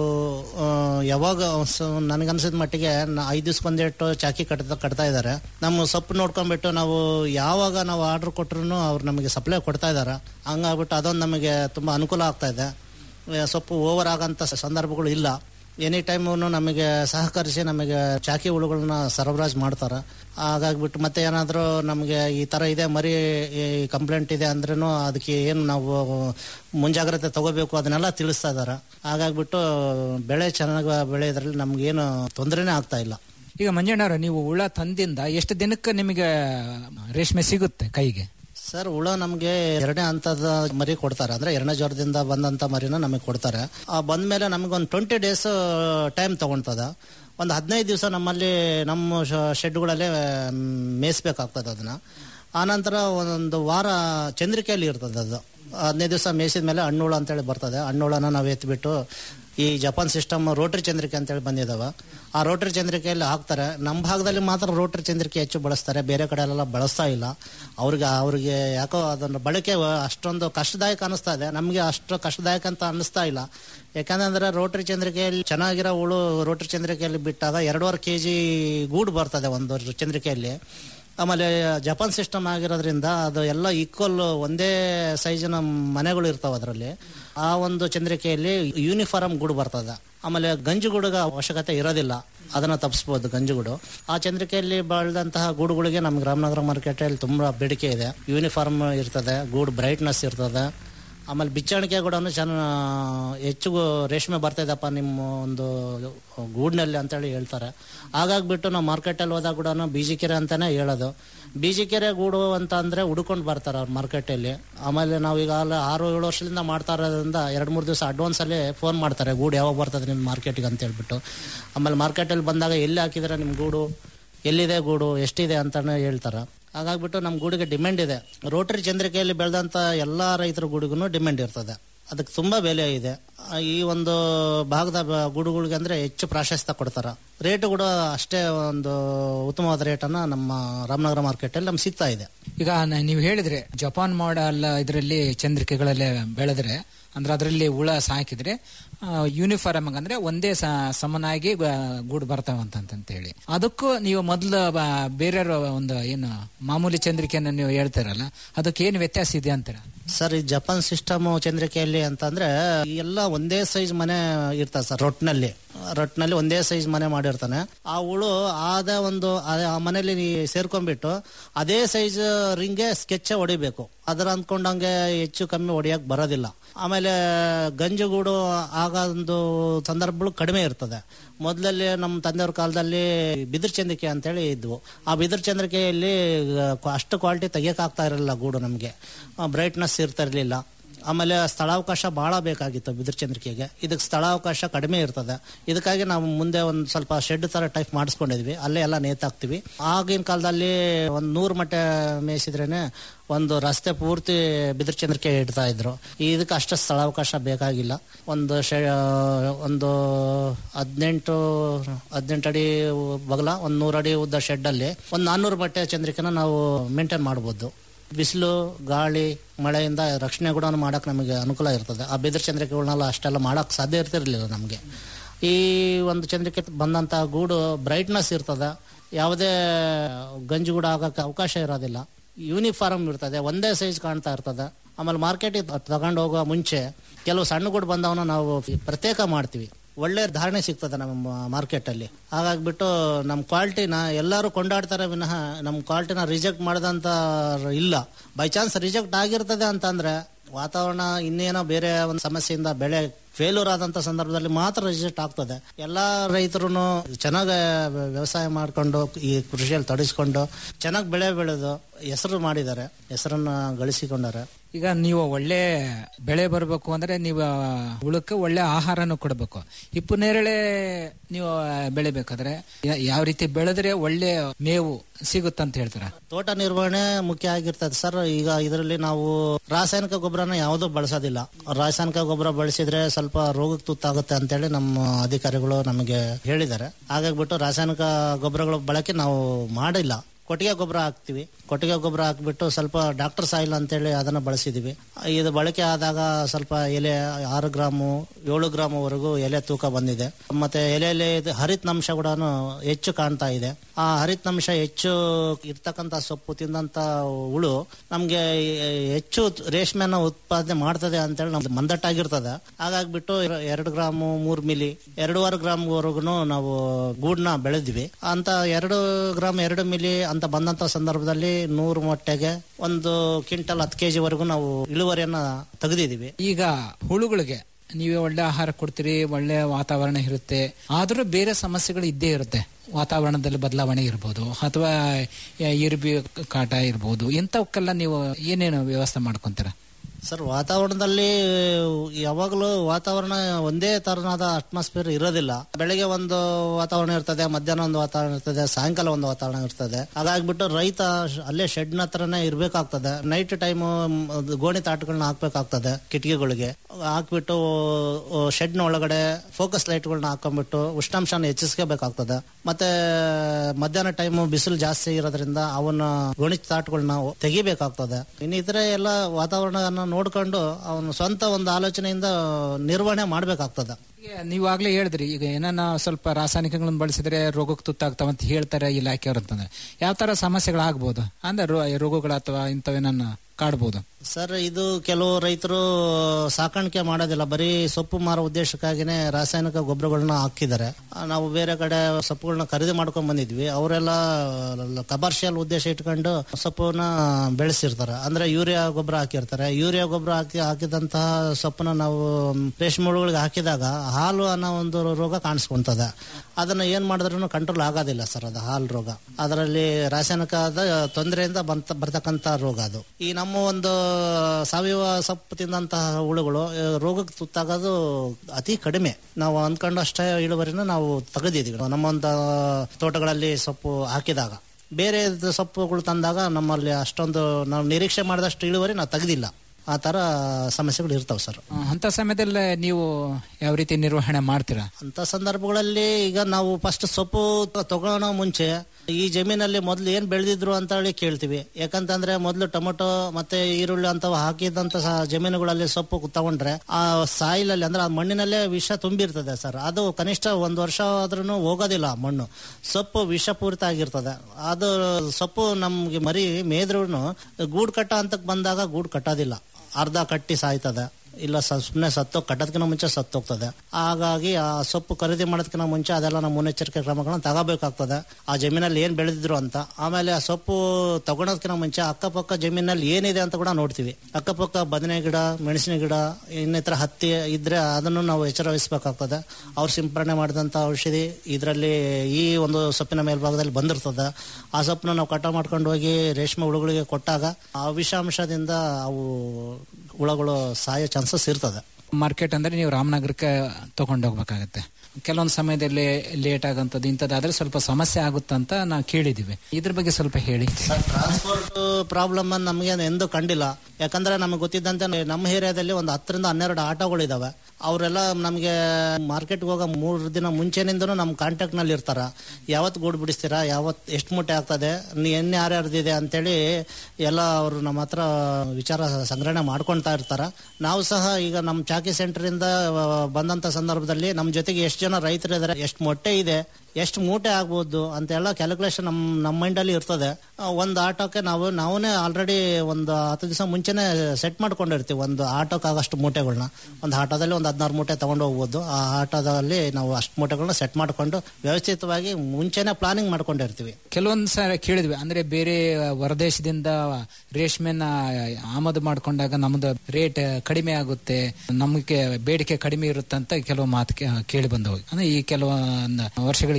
ಯಾವಾಗ ಸ- ನನಗನ್ಸಿದ ಮಟ್ಟಿಗೆ ನ- ಐದು ದಿವ್ಸಕ್ಕೊಂದೇಟು ಚಾಕಿ ಕಟ್ತಾ ಕಟ್ತಾ ಇದ್ದಾರೆ ನಮ್ಮ ಸೊಪ್ಪು ನೋಡ್ಕೊಂಡ್ಬಿಟ್ಟು ನಾವು ಯಾವಾಗ ನಾವು ಆರ್ಡರ್ ಕೊಟ್ರು ಅವ್ರು ನಮಗೆ ಸಪ್ಲೈ ಕೊಡ್ತಾ ಇದ್ದಾರೆ ಹಂಗಾಗ್ಬಿಟ್ಟು ಅದೊಂದು ನಮಗೆ ತುಂಬ ಅನುಕೂಲ ಆಗ್ತಾ ಇದೆ ಆ, ಸೊಪ್ಪು ಓವರ್ ಆಗಂತ ಸಂದರ್ಭಗಳು ಇಲ್ಲ ಎನಿ ಟೈಮು ನಮಗೆ ಸಹಕರಿಸಿ ನಮಗೆ ಚಾಕಿ ಹುಳುಗಳನ್ನ ಸರಬರಾಜು ಮಾಡ್ತಾರೆ ಹಾಗಾಗ್ಬಿಟ್ಟು ಮತ್ತೆ ಏನಾದರೂ ನಮಗೆ ಈ ಥರ ಇದೆ ಮರಿ ಕಂಪ್ಲೇಂಟ್ ಇದೆ ಅಂದ್ರೂ ಅದಕ್ಕೆ ಏನು ನಾವು ಮುಂಜಾಗ್ರತೆ ತಗೋಬೇಕು ಅದನ್ನೆಲ್ಲ ತಿಳಿಸ್ತಾ ಇದ್ದಾರೆ ಹಾಗಾಗ್ಬಿಟ್ಟು ಬೆಳೆ ಚೆನ್ನಾಗಿ ಬೆಳೆಯೋದ್ರಲ್ಲಿ ನಮಗೇನು ತೊಂದರೆನೇ ಆಗ್ತಾ ಇಲ್ಲ ಈಗ ಮಂಜಣ್ಣವ್ರ ನೀವು ಹುಳ ತಂದಿಂದ ಎಷ್ಟು ದಿನಕ್ಕೆ ನಿಮಗೆ ರೇಷ್ಮೆ ಸಿಗುತ್ತೆ ಕೈಗೆ ಸರ್ ಹುಳ ನಮಗೆ ಎರಡನೇ ಹಂತದ ಮರಿ ಕೊಡ್ತಾರೆ ಅಂದ್ರೆ ಎರಡನೇ ಜ್ವರದಿಂದ ಬಂದಂತ ಮರಿನ ನಮಗೆ ಕೊಡ್ತಾರೆ ಆ ಬಂದ್ಮೇಲೆ ನಮಗೆ ಒಂದು ಟ್ವೆಂಟಿ ಡೇಸ್ ಟೈಮ್ ತಗೊಳ್ತದ ಒಂದು ಹದಿನೈದು ದಿವಸ ನಮ್ಮಲ್ಲಿ ನಮ್ಮ ಶ- ಶೆಡ್ಗಳಲ್ಲೇ ಮ್, ಮೇಯಿಸ್ಬೇಕಾಗ್ತದೆ ಅದನ್ನ ಆನಂತರ ಒಂದು ವಾರ ಚಂದ್ರಿಕೆಯಲ್ಲಿ ಇರ್ತದೆ ಅದು ಹದಿನೈದು ದಿವಸ ಮೇಯಿಸಿದ ಮೇಲೆ ಹಣ್ಣುಳ ಅಂತೇಳಿ ಬರ್ತದೆ ಹಣ್ಣುಳನ ನಾವು ಎತ್ಬಿಟ್ಟು ಈ ಜಪಾನ್ ಸಿಸ್ಟಮ್ ರೋಟರಿ ಚಂದ್ರಿಕೆ ಅಂತೇಳಿ ಬಂದಿದಾವ ಆ ರೋಟರಿ ಚಂದ್ರಿಕೆಯಲ್ಲಿ ಹಾಕ್ತಾರೆ ನಮ್ಮ ಭಾಗದಲ್ಲಿ ಮಾತ್ರ ರೋಟರಿ ಚಂದ್ರಿಕೆ ಹೆಚ್ಚು ಬಳಸ್ತಾರೆ ಬೇರೆ ಕಡೆ ಎಲ್ಲ ಬಳಸ್ತಾ ಇಲ್ಲ ಅವ್ರಿಗೆ ಅವ್ರಿಗೆ ಯಾಕೋ ಅದನ್ನು ಬಳಕೆ ಅಷ್ಟೊಂದು ಕಷ್ಟದಾಯಕ ಅನಿಸ್ತಾ ಇದೆ ನಮಗೆ ಅಷ್ಟು ಕಷ್ಟದಾಯಕ ಅಂತ ಅನ್ನಿಸ್ತಾ ಇಲ್ಲ ಯಾಕಂದ್ರೆ ರೋಟರಿ ಚಂದ್ರಿಕೆಯಲ್ಲಿ ಚೆನ್ನಾಗಿರೋ ಹುಳು ರೋಟರಿ ಚಂದ್ರಿಕೆಯಲ್ಲಿ ಬಿಟ್ಟಾಗ ಎರಡೂವರೆ ಕೆ ಜಿ ಗೂಡು ಬರ್ತದೆ ಒಂದು ಚಂದ್ರಿಕೆಯಲ್ಲಿ ಆಮೇಲೆ ಜಪಾನ್ ಸಿಸ್ಟಮ್ ಆಗಿರೋದ್ರಿಂದ ಅದು ಎಲ್ಲ ಈಕ್ವಲ್ ಒಂದೇ ಸೈಜಿನ ಮನೆಗಳು ಇರ್ತಾವೆ ಅದರಲ್ಲಿ ಆ ಒಂದು ಚಂದ್ರಿಕೆಯಲ್ಲಿ ಯೂನಿಫಾರ್ಮ್ ಗೂಡು ಬರ್ತದೆ ಆಮೇಲೆ ಗಂಜುಗೂಡುಗ ಅವಶ್ಯಕತೆ ಇರೋದಿಲ್ಲ ಅದನ್ನ ತಪ್ಪಿಸ್ಬೋದು ಗಂಜುಗೂಡು ಆ ಚಂದ್ರಿಕೆಯಲ್ಲಿ ಬೆಳೆದಂತಹ ಗೂಡುಗಳಿಗೆ ನಮ್ಮ ರಾಮನಗರ ಮಾರ್ಕೆಟಲ್ಲಿ ತುಂಬ ಬೇಡಿಕೆ ಇದೆ ಯೂನಿಫಾರ್ಮ್ ಇರ್ತದೆ ಗೂಡು ಬ್ರೈಟ್ನೆಸ್ ಇರ್ತದೆ ಆಮೇಲೆ ಬಿಚ್ಚಾಣಿಕೆ ಕೂಡ ಚೆನ್ನ ಹೆಚ್ಚು ರೇಷ್ಮೆ ಬರ್ತಾಯಿದಪ್ಪ ನಿಮ್ಮ ಒಂದು ಗೂಡಿನಲ್ಲಿ ಅಂತೇಳಿ ಹೇಳ್ತಾರೆ ಹಾಗಾಗ್ಬಿಟ್ಟು ನಾವು ಮಾರ್ಕೆಟಲ್ಲಿ ಹೋದಾಗ ಕೂಡ ಬೀಜಿಕೆರೆ ಅಂತಾನೆ ಹೇಳೋದು ಬೀಜಿಕೆರೆ ಗೂಡು ಅಂತ ಅಂದರೆ ಹುಡ್ಕೊಂಡು ಬರ್ತಾರೆ ಅವ್ರು ಮಾರ್ಕೆಟಲ್ಲಿ ಆಮೇಲೆ ನಾವು ಈಗ ಅಲ್ಲಿ ಆರು ಏಳು ವರ್ಷದಿಂದ ಮಾಡ್ತಾ ಇರೋದ್ರಿಂದ ಎರಡು ಮೂರು ದಿವಸ ಅಡ್ವಾನ್ಸಲ್ಲಿ ಫೋನ್ ಮಾಡ್ತಾರೆ ಗೂಡು ಯಾವಾಗ ಬರ್ತದೆ ನಿಮ್ಮ ಮಾರ್ಕೆಟಿಗೆ ಅಂತ ಹೇಳ್ಬಿಟ್ಟು ಆಮೇಲೆ ಮಾರ್ಕೆಟಲ್ಲಿ ಬಂದಾಗ ಎಲ್ಲಿ ಹಾಕಿದ್ರೆ ನಿಮ್ಮ ಗೂಡು ಎಲ್ಲಿದೆ ಗೂಡು ಎಷ್ಟಿದೆ ಅಂತಾನೆ ಹೇಳ್ತಾರೆ ಹಾಗಾಗ್ಬಿಟ್ಟು ನಮ್ಮ ಗೂಡಿಗೆ ಡಿಮ್ಯಾಂಡ್ ಇದೆ ರೋಟರಿ ಚಂದ್ರಿಕೆಯಲ್ಲಿ ಬೆಳೆದಂಥ ಎಲ್ಲ ರೈತರ ಗೂಡಿಗೂ ಡಿಮ್ಯಾಂಡ್ ಇರ್ತದೆ ಅದಕ್ಕೆ ತುಂಬ ಬೆಲೆ ಇದೆ ಆ, ಈ ಒಂದು ಭಾಗದ ಬ- ಗೂಡುಗಳಿಗೆ ಅಂದರೆ ಹೆಚ್ಚು ಪ್ರಾಶಸ್ತ್ಯ ಕೊಡ್ತಾರೆ ರೇಟು ಕೂಡ ಅಷ್ಟೇ ಒಂದು ಉತ್ತಮವಾದ ರೇಟನ್ನು ನಮ್ಮ ರಾಮನಗರ ಮಾರ್ಕೆಟಲ್ಲಿ ನಮ್ಗೆ ಸಿಗ್ತಾ ಇದೆ ಈಗ ನ- ನೀವು ಹೇಳಿದ್ರೆ ಜಪಾನ್ ಮಾಡೆಲ್ ಇದರಲ್ಲಿ ಚಂದ್ರಿಕೆಗಳಲ್ಲಿ ಬೆಳೆದ್ರೆ ಅಂದ್ರೆ ಅದರಲ್ಲಿ ಹುಳ ಸಾಕಿದ್ರೆ ಯೂನಿಫಾರ್ಮ್ ಅಂದ್ರೆ ಒಂದೇ ಸ- ಸಮನಾಗಿ ಗ- ಗೂಡು ಬರ್ತಾವಂತಂತ ಹೇಳಿ ಅದಕ್ಕೂ ನೀವು ಮೊದಲು ಬೇರೆಯವ್ರ ಒಂದು ಏನು ಮಾಮೂಲಿ ಚಂದ್ರಿಕೆಯನ್ನು ನೀವು ಹೇಳ್ತಾರಲ್ಲ ಅದಕ್ಕೆ ಏನು ವ್ಯತ್ಯಾಸ ಇದೆ ಅಂತೀರ ಸರ್ ಈ ಜಪಾನ್ ಸಿಸ್ಟಮ್ ಚಂದ್ರಿಕೆಯಲ್ಲಿ ಅಂತಂದ್ರೆ ಈ ಎಲ್ಲ ಒಂದೇ ಸೈಜ್ ಮನೆ ಇರ್ತದೆ ಸರ್ ರೊಟ್ನಲ್ಲಿ ರೊಟ್ನಲ್ಲಿ ಒಂದೇ ಸೈಜ್ ಮನೆ ಮಾಡಿರ್ತಾನೆ ಆ ಹುಳು ಆದ ಒಂದು ಆ- ಆ ಮನೇಲಿ ನೀ ಸೇರ್ಕೊಂಡ್ಬಿಟ್ಟು ಅದೇ ಸೈಜ್ ರಿಂಗೆ ಸ್ಕೆಚ್ ಹೊಡಿಬೇಕು ಅದರ ಅಂದ್ಕೊಂಡಂಗೆ ಹೆಚ್ಚು ಕಮ್ಮಿ ಹೊಡಿಯಕ್ ಬರೋದಿಲ್ಲ ಆಮೇಲೆ ಗಂಜುಗೂಡು ಆಗ ಒಂದು ಸಂದರ್ಭಗಳು ಕಡಿಮೆ ಇರ್ತದೆ ಮೊದಲಲ್ಲಿ ನಮ್ಮ ತಂದೆಯವ್ರ ಕಾಲದಲ್ಲಿ ಬಿದಿರು ಚಂದ್ರಿಕೆ ಅಂತೇಳಿ ಇದ್ವು ಆ ಬಿದಿರು ಚಂದ್ರಿಕೆಯಲ್ಲಿ ಆ, ಅಷ್ಟು ಕ್ವಾಲಿಟಿ ತೆಗಿಯೋಕ್ಕಾಗ್ತಾ ಇರಲಿಲ್ಲ ಗೂಡು ನಮಗೆ ಬ್ರೈಟ್ನೆಸ್ ಇರ್ತಾ ಇರಲಿಲ್ಲ ಆಮೇಲೆ ಸ್ಥಳಾವಕಾಶ ಭಾಳ ಬೇಕಾಗಿತ್ತು ಬಿದಿರು ಚಂದ್ರಿಕೆಗೆ ಇದಕ್ಕೆ ಸ್ಥಳಾವಕಾಶ ಕಡಿಮೆ ಇರ್ತದೆ ಇದಕ್ಕಾಗಿ ನಾವು ಮುಂದೆ ಒಂದು ಸ್ವಲ್ಪ ಶೆಡ್ ಥರ ಟೈಪ್ ಮಾಡಿಸ್ಕೊಂಡಿದ್ವಿ ಅಲ್ಲೇ ಎಲ್ಲ ನೇತಾಕ್ತಿವಿ ಆಗಿನ ಕಾಲದಲ್ಲಿ ಒಂದು ನೂರು ಮಟ್ಟೆ ಮೇಯಿಸಿದ್ರೇನೆ ಒಂದು ರಸ್ತೆ ಪೂರ್ತಿ ಬಿದಿರು ಚಂದ್ರಿಕೆ ಇಡ್ತಾ ಇದ್ರು ಇದಕ್ಕೆ ಅಷ್ಟು ಸ್ಥಳಾವಕಾಶ ಬೇಕಾಗಿಲ್ಲ ಒಂದು ಶೆ ಒಂದು ಹದಿನೆಂಟು ಹದಿನೆಂಟು ಅಡಿ ಬಗಲ ಒಂದು ನೂರು ಅಡಿ ಉದ್ದ ಶೆಡ್ಡಲ್ಲಿ ಒಂದು ನಾನ್ನೂರು ಬಟ್ಟೆ ಚಂದ್ರಿಕೆನ ನಾವು ಮೇಂಟೈನ್ ಮಾಡ್ಬೋದು ಬಿಸಿಲು ಗಾಳಿ ಮಳೆಯಿಂದ ರಕ್ಷಣೆ ಕೂಡ ಮಾಡಕ್ಕೆ ನಮಗೆ ಅನುಕೂಲ ಇರ್ತದೆ ಆ ಬಿದಿರು ಚಂದ್ರಿಕೆಗಳನ್ನೆಲ್ಲ ಅಷ್ಟೆಲ್ಲ ಮಾಡಕ್ಕೆ ಸಾಧ್ಯ ಇರ್ತಿರ್ಲಿಲ್ಲ ನಮಗೆ ಈ ಒಂದು ಚಂದ್ರಿಕೆ ಬಂದಂಥ ಗೂಡು ಬ್ರೈಟ್ನೆಸ್ ಇರ್ತದೆ ಯಾವುದೇ ಗಂಜುಗೂಡು ಆಗಕ್ಕೆ ಅವಕಾಶ ಇರೋದಿಲ್ಲ ಯೂನಿಫಾರ್ಮ್ ಇರ್ತದೆ ಒಂದೇ ಸೈಜ್ ಕಾಣ್ತಾ ಇರ್ತದೆ ಆಮೇಲೆ ಮಾರ್ಕೆಟಿಗೆ ತಗೊಂಡು ಹೋಗೋ ಮುಂಚೆ ಕೆಲವು ಸಣ್ಣ ಗೂಡು ಬಂದವನ್ನ ನಾವು ಪ್ರತ್ಯೇಕ ಮಾಡ್ತೀವಿ ಒಳ್ಳೆ ಧಾರಣೆ ಸಿಗ್ತದೆ ನಮ್ಮ ಮಾರ್ಕೆಟಲ್ಲಿ ಹಾಗಾಗ್ಬಿಟ್ಟು ನಮ್ಮ ಕ್ವಾಲಿಟಿನ ಎಲ್ಲರೂ ಕೊಂಡಾಡ್ತಾರೆ ವಿನಃ ನಮ್ಮ ಕ್ವಾಲಿಟಿನ ರಿಜೆಕ್ಟ್ ಮಾಡಿದಂಥ ಇಲ್ಲ ಬೈ ಚಾನ್ಸ್ ರಿಜೆಕ್ಟ್ ಆಗಿರ್ತದೆ ಅಂತಂದ್ರೆ ವಾತಾವರಣ ಇನ್ನೇನೋ ಬೇರೆ ಒಂದು ಸಮಸ್ಯೆಯಿಂದ ಬೆಳೆ ಫೇಲ್ಯೂರ್ ಆದಂಥ ಸಂದರ್ಭದಲ್ಲಿ ಮಾತ್ರ ರಿಜೆಕ್ಟ್ ಆಗ್ತದೆ ಎಲ್ಲ ರೈತರು ಚೆನ್ನಾಗಿ ವ್ಯವಸಾಯ ಮಾಡಿಕೊಂಡು ಈ ಕೃಷಿಯಲ್ಲಿ ತೊಡಗಿಸ್ಕೊಂಡು ಚೆನ್ನಾಗಿ ಬೆಳೆ ಬೆಳೆದು ಹೆಸರು ಮಾಡಿದ್ದಾರೆ ಹೆಸರನ್ನ ಗಳಿಸಿಕೊಂಡಾರೆ ಈಗ ನೀವು ಒಳ್ಳೆ ಬೆಳೆ ಬರಬೇಕು ಅಂದ್ರೆ ನೀವು ಹುಳಕ್ಕೆ ಒಳ್ಳೆ ಆಹಾರನೂ ಕೊಡಬೇಕು ಹಿಪ್ಪು ನೇರಳೆ ನೀವು ಬೆಳಿಬೇಕಾದ್ರೆ ಯಾ- ಯಾವ ರೀತಿ ಬೆಳೆದ್ರೆ ಒಳ್ಳೆ ಮೇವು ಸಿಗುತ್ತಂತ ಹೇಳ್ತೀರಾ ತೋಟ ನಿರ್ವಹಣೆ ಮುಖ್ಯ ಆಗಿರ್ತದೆ ಸರ್ ಈಗ ಇದರಲ್ಲಿ ನಾವು ರಾಸಾಯನಿಕ ಗೊಬ್ಬರನ ಯಾವುದೂ ಬಳಸೋದಿಲ್ಲ ರಾಸಾಯನಿಕ ಗೊಬ್ಬರ ಬಳಸಿದ್ರೆ ಸ್ವಲ್ಪ ರೋಗಕ್ಕೆ ತುತ್ತಾಗುತ್ತೆ ಅಂತೇಳಿ ನಮ್ಮ ಅಧಿಕಾರಿಗಳು ನಮಗೆ ಹೇಳಿದ್ದಾರೆ ಹಾಗಾಗ್ಬಿಟ್ಟು ರಾಸಾಯನಿಕ ಗೊಬ್ಬರಗಳ ಬಳಕೆ ನಾವು ಮಾಡಿಲ್ಲ ಕೊಟ್ಟಿಗೆ ಗೊಬ್ಬರ ಹಾಕ್ತಿವಿ ಕೊಟ್ಟಿಗೆ ಗೊಬ್ಬರ ಹಾಕ್ಬಿಟ್ಟು ಸ್ವಲ್ಪ ಡಾಕ್ಟರ್ ಸಾಯಿಲ್ ಅಂತೇಳಿ ಅದನ್ನ ಬಳಸಿದೀವಿ ಇದು ಬಳಕೆ ಆದಾಗ ಸ್ವಲ್ಪ ಎಲೆ ಆರು ಗ್ರಾಮು ಏಳು ಗ್ರಾಮವರೆಗೂ ಎಲೆ ತೂಕ ಬಂದಿದೆ ಮತ್ತೆ ಎಲೆಯಲ್ಲಿ ಇದು ಹರಿತನಾಂಶ ಕೂಡ ಹೆಚ್ಚು ಕಾಣ್ತಾ ಇದೆ ಆ ಹರಿತನಾಂಶ ಹೆಚ್ಚು ಇರ್ತಕ್ಕಂಥ ಸೊಪ್ಪು ತಿಂದಂತ ಹುಳು ನಮ್ಗೆ ಹೆಚ್ಚು ರೇಷ್ಮೆನ ಉತ್ಪಾದನೆ ಮಾಡ್ತದೆ ಅಂತೇಳಿ ನಮ್ದು ಮಂದಟ್ಟಾಗಿರ್ತದೆ ಹಾಗಾಗ್ಬಿಟ್ಟು ಎರಡು ಗ್ರಾಮು ಮೂರ್ ಮಿಲಿ ಎರಡೂವರೆ ಗ್ರಾಮ್ ವರೆಗೂ ನಾವು ಗೂಡ್ನ ಬೆಳೆದ್ವಿ ಅಂತ ಎರಡು ಗ್ರಾಮ್ ಎರಡು ಮಿಲಿ ಅಂತ ಬಂದಂತ ಸಂದರ್ಭದಲ್ಲಿ ನೂರು ಮೊಟ್ಟೆಗೆ ಒಂದು ಕ್ವಿಂಟಲ್ ಹತ್ತು ಕೆಜಿ ವರೆಗೂ ನಾವು ಇಳುವರಿಯನ್ನ ತೆಗೆದಿದ್ದೀವಿ ಈಗ ಹುಳುಗಳಿಗೆ ನೀವೇ ಒಳ್ಳೆ ಆಹಾರ ಕೊಡ್ತೀರಿ ಒಳ್ಳೆ ವಾತಾವರಣ ಇರುತ್ತೆ ಆದ್ರೂ ಬೇರೆ ಸಮಸ್ಯೆಗಳು ಇದ್ದೇ ಇರುತ್ತೆ ವಾತಾವರಣದಲ್ಲಿ ಬದಲಾವಣೆ ಇರ್ಬೋದು ಅಥವಾ ಇರ್ಬಿ ಕಾಟ ಇರ್ಬೋದು ಇಂಥವಕ್ಕೆಲ್ಲ ನೀವು ಏನೇನು ವ್ಯವಸ್ಥೆ ಮಾಡ್ಕೊಂತೀರ ಸರ್ ವಾತಾವರಣದಲ್ಲಿ ಯಾವಾಗಲೂ ವಾತಾವರಣ ಒಂದೇ ತರನಾದ ಅಟ್ಮಾಸ್ಫಿಯರ್ ಇರೋದಿಲ್ಲ ಬೆಳಗ್ಗೆ ಒಂದು ವಾತಾವರಣ ಇರ್ತದೆ ಮಧ್ಯಾಹ್ನ ಒಂದು ವಾತಾವರಣ ಇರ್ತದೆ ಸಾಯಂಕಾಲ ಒಂದು ವಾತಾವರಣ ಇರ್ತದೆ ಹಾಗಾಗ್ಬಿಟ್ಟು ರೈತ ಶ್- ಅಲ್ಲೇ ಶೆಡ್ ನ ಹತ್ರನೇ ಇರ್ಬೇಕಾಗ್ತದೆ ನೈಟ್ ಟೈಮ್ ಗೋಣಿ ತಾಟಗಳನ್ನ ಹಾಕ್ಬೇಕಾಗ್ತದೆ ಕಿಟಕಿಗಳಿಗೆ ಹಾಕ್ಬಿಟ್ಟು ಶೆಡ್ ನ ಒಳಗಡೆ ಫೋಕಸ್ ಲೈಟ್ಗಳನ್ನ ಹಾಕೊಂಡ್ಬಿಟ್ಟು ಉಷ್ಣಾಂಶನ ಹೆಚ್ಚಿಸ್ಕೋಬೇಕಾಗ್ತದೆ ಮತ್ತೆ ಮಧ್ಯಾಹ್ನ ಟೈಮ್ ಬಿಸಿಲು ಜಾಸ್ತಿ ಇರೋದ್ರಿಂದ ಅವನ್ನ ಗೋಣಿ ತಾಟ್ಗಳನ್ನ ತೆಗಿಬೇಕಾಗ್ತದೆ ಇನ್ನಿತರೆ ಎಲ್ಲ ವಾತಾವರಣನ ನೋಡ್ಕೊಂಡು ಅವನು ಸ್ವಂತ ಒಂದು ಆಲೋಚನೆಯಿಂದ ನಿರ್ವಹಣೆ ಮಾಡ್ಬೇಕಾಗ್ತದೆ ಈಗ ನೀವಾಗ್ಲೇ ಹೇಳಿದ್ರಿ ಈಗ ಏನನ್ನ ಸ್ವಲ್ಪ ರಾಸಾಯನಿಕಗಳನ್ನು ಬಳಸಿದ್ರೆ ರೋಗಕ್ಕೆ ತುತ್ತಾಗ್ತಾವ ಅಂತ ಹೇಳ್ತಾರೆ ಇಲಾಖೆಯವರು ಅಂತಂದ್ರೆ ಯಾವ ತರ ಸಮಸ್ಯೆಗಳಾಗ್ಬೋದು ಅಂದ್ರೆ ರೋ- ರೋಗಗಳು ಅಥವಾ ಇಂಥವೇನನ್ನ ಕಾಡ್ಬೋದು ಸರ್ ಇದು ಕೆಲವು ರೈತರು ಸಾಕಾಣಿಕೆ ಮಾಡೋದಿಲ್ಲ ಬರೀ ಸೊಪ್ಪು ಮಾರೋ ಉದ್ದೇಶಕ್ಕಾಗಿನೇ ರಾಸಾಯನಿಕ ಗೊಬ್ಬರಗಳನ್ನ ಹಾಕಿದ್ದಾರೆ ಆ, ನಾವು ಬೇರೆ ಕಡೆ ಸೊಪ್ಪುಗಳನ್ನ ಖರೀದಿ ಮಾಡ್ಕೊಂಡ್ ಬಂದಿದ್ವಿ ಅವರೆಲ್ಲ ಕಮರ್ಷಿಯಲ್ ಉದ್ದೇಶ ಇಟ್ಕೊಂಡು ಸೊಪ್ಪನ್ನ ಬೆಳೆಸಿರ್ತಾರೆ ಅಂದ್ರೆ ಯೂರಿಯಾ ಗೊಬ್ಬರ ಹಾಕಿರ್ತಾರೆ ಯೂರಿಯಾ ಗೊಬ್ಬರ ಹಾಕಿ ಹಾಕಿದಂತಹ ಸೊಪ್ಪನ್ನ ನಾವು ರೇಷ್ಮೆ ಹುಳುಗಳಿಗೆ ಹಾಕಿದಾಗ ಹಾಲು ಅನ್ನೋ ಒಂದು ರೋಗ ಕಾಣಿಸ್ಕೊಂತದೆ ಅದನ್ನ ಏನ್ ಮಾಡಿದ್ರು ಕಂಟ್ರೋಲ್ ಆಗೋದಿಲ್ಲ ಸರ್ ಅದು ಹಾಲು ರೋಗ ಅದರಲ್ಲಿ ರಾಸಾಯನಿಕದ ತೊಂದರೆಯಿಂದ ಬಂತ ಬರ್ತಕ್ಕಂತ ರೋಗ ಅದು ಈ ನಮ್ಮ ಒಂದು ಸಾವಯವ ಸೊಪ್ಪು ತಿಂದಂತಹ ಹುಳುಗಳು ಆ, ರೋಗಕ್ಕೆ ತುತ್ತಾಗೋದು ಅತಿ ಕಡಿಮೆ ನಾವು ಅಂದ್ಕೊಂಡಷ್ಟೇ ಇಳುವರಿನ ನಾವು ತೆಗೆದಿದ್ದೀವಿ ನಮ್ಮ ಒಂದು ತೋಟಗಳಲ್ಲಿ ಸೊಪ್ಪು ಹಾಕಿದಾಗ ಬೇರೆ ಸೊಪ್ಪುಗಳು ತಂದಾಗ ನಮ್ಮಲ್ಲಿ ಅಷ್ಟೊಂದು ನಾವು ನಿರೀಕ್ಷೆ ಮಾಡಿದಷ್ಟು ಇಳುವರಿ ನಾವು ತೆಗೆದಿಲ್ಲ ಆ ತರ ಸಮಸ್ಯೆಗಳು ಇರ್ತಾವೆ ಸರ್ ಆ, ಅಂತ ಸಮಯದಲ್ಲಿ ನೀವು ಯಾವ ರೀತಿ ನಿರ್ವಹಣೆ ಮಾಡ್ತೀರಾ ಅಂತ ಸಂದರ್ಭಗಳಲ್ಲಿ ಈಗ ನಾವು ಫಸ್ಟ್ ಸೊಪ್ಪು ತ- ತಗೊಳ್ಳೋ ಮುಂಚೆ ಈ ಜಮೀನಲ್ಲಿ ಮೊದ್ಲು ಏನ್ ಬೆಳೆದಿದ್ರು ಅಂತ ಹೇಳಿ ಕೇಳ್ತೀವಿ ಯಾಕಂತಂದ್ರೆ ಮೊದ್ಲು ಟೊಮೊಟೊ ಮತ್ತೆ ಈರುಳ್ಳಿ ಅಂತವ ಹಾಕಿದಂತ ಸ- ಜಮೀನುಗಳಲ್ಲಿ ಸೊಪ್ಪು ತಗೊಂಡ್ರೆ ಆ ಸಾಯಿಲ್ ಅಲ್ಲಿ ಅಂದ್ರೆ ಆ ಮಣ್ಣಿನಲ್ಲೇ ವಿಷ ತುಂಬಿರ್ತದೆ ಸರ್ ಅದು ಕನಿಷ್ಠ ಒಂದ್ ವರ್ಷ ಆದ್ರೂ ಹೋಗೋದಿಲ್ಲ ಆ ಮಣ್ಣು ಸೊಪ್ಪು ವಿಷಪೂರಿತ ಆಗಿರ್ತದೆ ಅದು ಸೊಪ್ಪು ನಮ್ಗೆ ಮರಿ ಮೇದ್ರೂ ಗೂಡು ಕಟ್ಟ ಅಂತಕ್ ಬಂದಾಗ ಗೂಡು ಕಟ್ಟೋದಿಲ್ಲ ಅರ್ಧ ಕಟ್ಟಿ ಸಾಯ್ತದೆ ಇಲ್ಲ ಸುಮ್ಮನೆ ಸತ್ತು ಕಟ್ಟೋದಕ್ಕಿಂತ ಮುಂಚೆ ಸತ್ತೋಗ್ತದೆ ಹಾಗಾಗಿ ಆ ಸೊಪ್ಪು ಖರೀದಿ ಮಾಡೋದಕ್ಕಿಂತ ಮುಂಚೆ ಅದೆಲ್ಲ ನಾವು ಮುನ್ನೆಚ್ಚರಿಕೆ ಕ್ರಮಗಳನ್ನ ತಗೋಬೇಕಾಗ್ತದೆ ಆ ಜಮೀನಲ್ಲಿ ಏನ್ ಬೆಳೆದಿದ್ರು ಅಂತ ಆಮೇಲೆ ಆ ಸೊಪ್ಪು ತಗೊಳೋದಕ್ಕಿಂತ ಮುಂಚೆ ಅಕ್ಕಪಕ್ಕ ಜಮೀನಲ್ಲಿ ಏನಿದೆ ಅಂತ ಕೂಡ ನೋಡ್ತೀವಿ ಅಕ್ಕಪಕ್ಕ ಬದನೆ ಗಿಡ ಮೆಣಸಿನ ಗಿಡ ಇನ್ನಿತರ ಹತ್ತಿ ಇದ್ರೆ ಅದನ್ನು ನಾವು ಎಚ್ಚರ ವಹಿಸಬೇಕಾಗ್ತದೆ ಅವ್ರು ಸಿಂಪರಣೆ ಮಾಡಿದಂತ ಔಷಧಿ ಇದರಲ್ಲಿ ಈ ಒಂದು ಸೊಪ್ಪಿನ ಮೇಲ್ಭಾಗದಲ್ಲಿ ಬಂದಿರ್ತದೆ ಆ ಸೊಪ್ಪನ್ನ ನಾವು ಕಟ ಮಾಡ್ಕೊಂಡು ಹೋಗಿ ರೇಷ್ಮೆ ಹುಳುಗಳಿಗೆ ಕೊಟ್ಟಾಗ ಆ ವಿಷಾಂಶದಿಂದ ಅವು ಹುಳಗಳು ಸಾಯೋ ಚಾನ್ಸಸ್ ಇರ್ತದೆ ಮಾರ್ಕೆಟ್ ಅಂದ್ರೆ ನೀವು ರಾಮನಗರಕ್ಕೆ ತಗೊಂಡು ಹೋಗ್ಬೇಕಾಗತ್ತೆ ಕೆಲವೊಂದು ಸಮಯದಲ್ಲಿ ಲೇಟ್ ಆಗಂತದ್ದು ಇಂಥದ್ದಾದ್ರೆ ಸ್ವಲ್ಪ ಸಮಸ್ಯೆ ಆಗುತ್ತಂತ ನಾವು ಕೇಳಿದೀವಿ ಇದ್ರ ಬಗ್ಗೆ ಸ್ವಲ್ಪ ಹೇಳಿ ಟ್ರಾನ್ಸ್ಪೋರ್ಟ್ ಪ್ರಾಬ್ಲಮ್ ನಮಗೆ ಎಂದು ಕಂಡಿಲ್ಲ ಯಾಕಂದ್ರೆ ನಮಗೆ ಗೊತ್ತಿದ್ದಂತೆ ನಮ್ಮ ಏರಿಯಾದಲ್ಲಿ ಒಂದು ಹತ್ತರಿಂದ ಹನ್ನೆರಡು ಆಟೋಗಳಿದಾವೆ ಅವರೆಲ್ಲ ನಮಗೆ ಮಾರ್ಕೆಟ್ಗೆ ಹೋಗೋ ಮೂರು ದಿನ ಮುಂಚೆನಿಂದನೂ ನಮ್ಮ ಕಾಂಟ್ಯಾಕ್ಟ್ ನಲ್ಲಿ ಇರ್ತಾರ ಯಾವತ್ತು ಗೂಡು ಬಿಡಿಸ್ತೀರಾ ಯಾವತ್ ಎಷ್ಟು ಮೂಟೆ ಆಗ್ತದೆ ನೀ ಎಣ್ಣೆ ಯಾರ್ಯಾರ್ದಿದೆ ಅಂತೇಳಿ ಎಲ್ಲ ಅವರು ನಮ್ಮ ಹತ್ರ ವಿಚಾರ ಸಂಗ್ರಹಣೆ ಮಾಡ್ಕೊಳ್ತಾ ಇರ್ತಾರ ನಾವು ಸಹ ಈಗ ನಮ್ಮ ಚಾಕಿ ಸೆಂಟರ್ ಇಂದ ಆ, ಬಂದಂತ ಸಂದರ್ಭದಲ್ಲಿ ನಮ್ಮ ಜೊತೆಗೆ ಎಷ್ಟು ಜನ ರೈತರು ಇದಾರೆ ಎಷ್ಟು ಮೊಟ್ಟೆ ಇದೆ ಎಷ್ಟು ಮೂಟೆ ಆಗ್ಬೋದು ಅಂತೆಲ್ಲ ಕ್ಯಾಲ್ಕುಲೇಷನ್ ನಮ್ಮ ನಮ್ಮ ಮೈಂಡಲ್ಲಿ ಇರ್ತದೆ ಆ, ಒಂದು ಆಟೋಕ್ಕೆ ನಾವು ನಾವೇ ಆಲ್ರೆಡಿ ಒಂದು ಹತ್ತು ದಿವಸ ಮುಂಚೆನೆ ಸೆಟ್ ಮಾಡ್ಕೊಂಡಿರ್ತೀವಿ ಒಂದು ಆಟೋಕ್ಕೆ ಆಗಷ್ಟು ಮೂಟೆಗಳನ್ನ ಒಂದು ಆಟೋದಲ್ಲಿ ಒಂದು ಹದಿನಾರು ಮೂಟೆ ತಗೊಂಡು ಹೋಗ್ಬೋದು ಆ ಆಟೋದಲ್ಲಿ ನಾವು ಅಷ್ಟು ಮೂಟೆಗಳನ್ನ ಸೆಟ್ ಮಾಡ್ಕೊಂಡು ವ್ಯವಸ್ಥಿತವಾಗಿ ಮುಂಚೆನೆ ಪ್ಲಾನಿಂಗ್ ಮಾಡ್ಕೊಂಡಿರ್ತೀವಿ ಕೆಲವೊಂದು ಸಾರಿ ಕೇಳಿದ್ವಿ ಅಂದ್ರೆ ಬೇರೆ ಹೊರದೇಶದಿಂದ ರೇಷ್ಮೆನ ಆಮದು ಮಾಡ್ಕೊಂಡಾಗ ನಮ್ದು ರೇಟ್ ಕಡಿಮೆ ಆಗುತ್ತೆ ನಮಗೆ ಬೇಡಿಕೆ ಕಡಿಮೆ ಇರುತ್ತೆ ಅಂತ ಕೆಲವು ಮಾತು ಕೇ- ಕೇಳಿ ಬಂದವು ಅಂದ್ರೆ ಈ ಕೆಲವು ವರ್ಷಗಳ ಹಿಂದೆ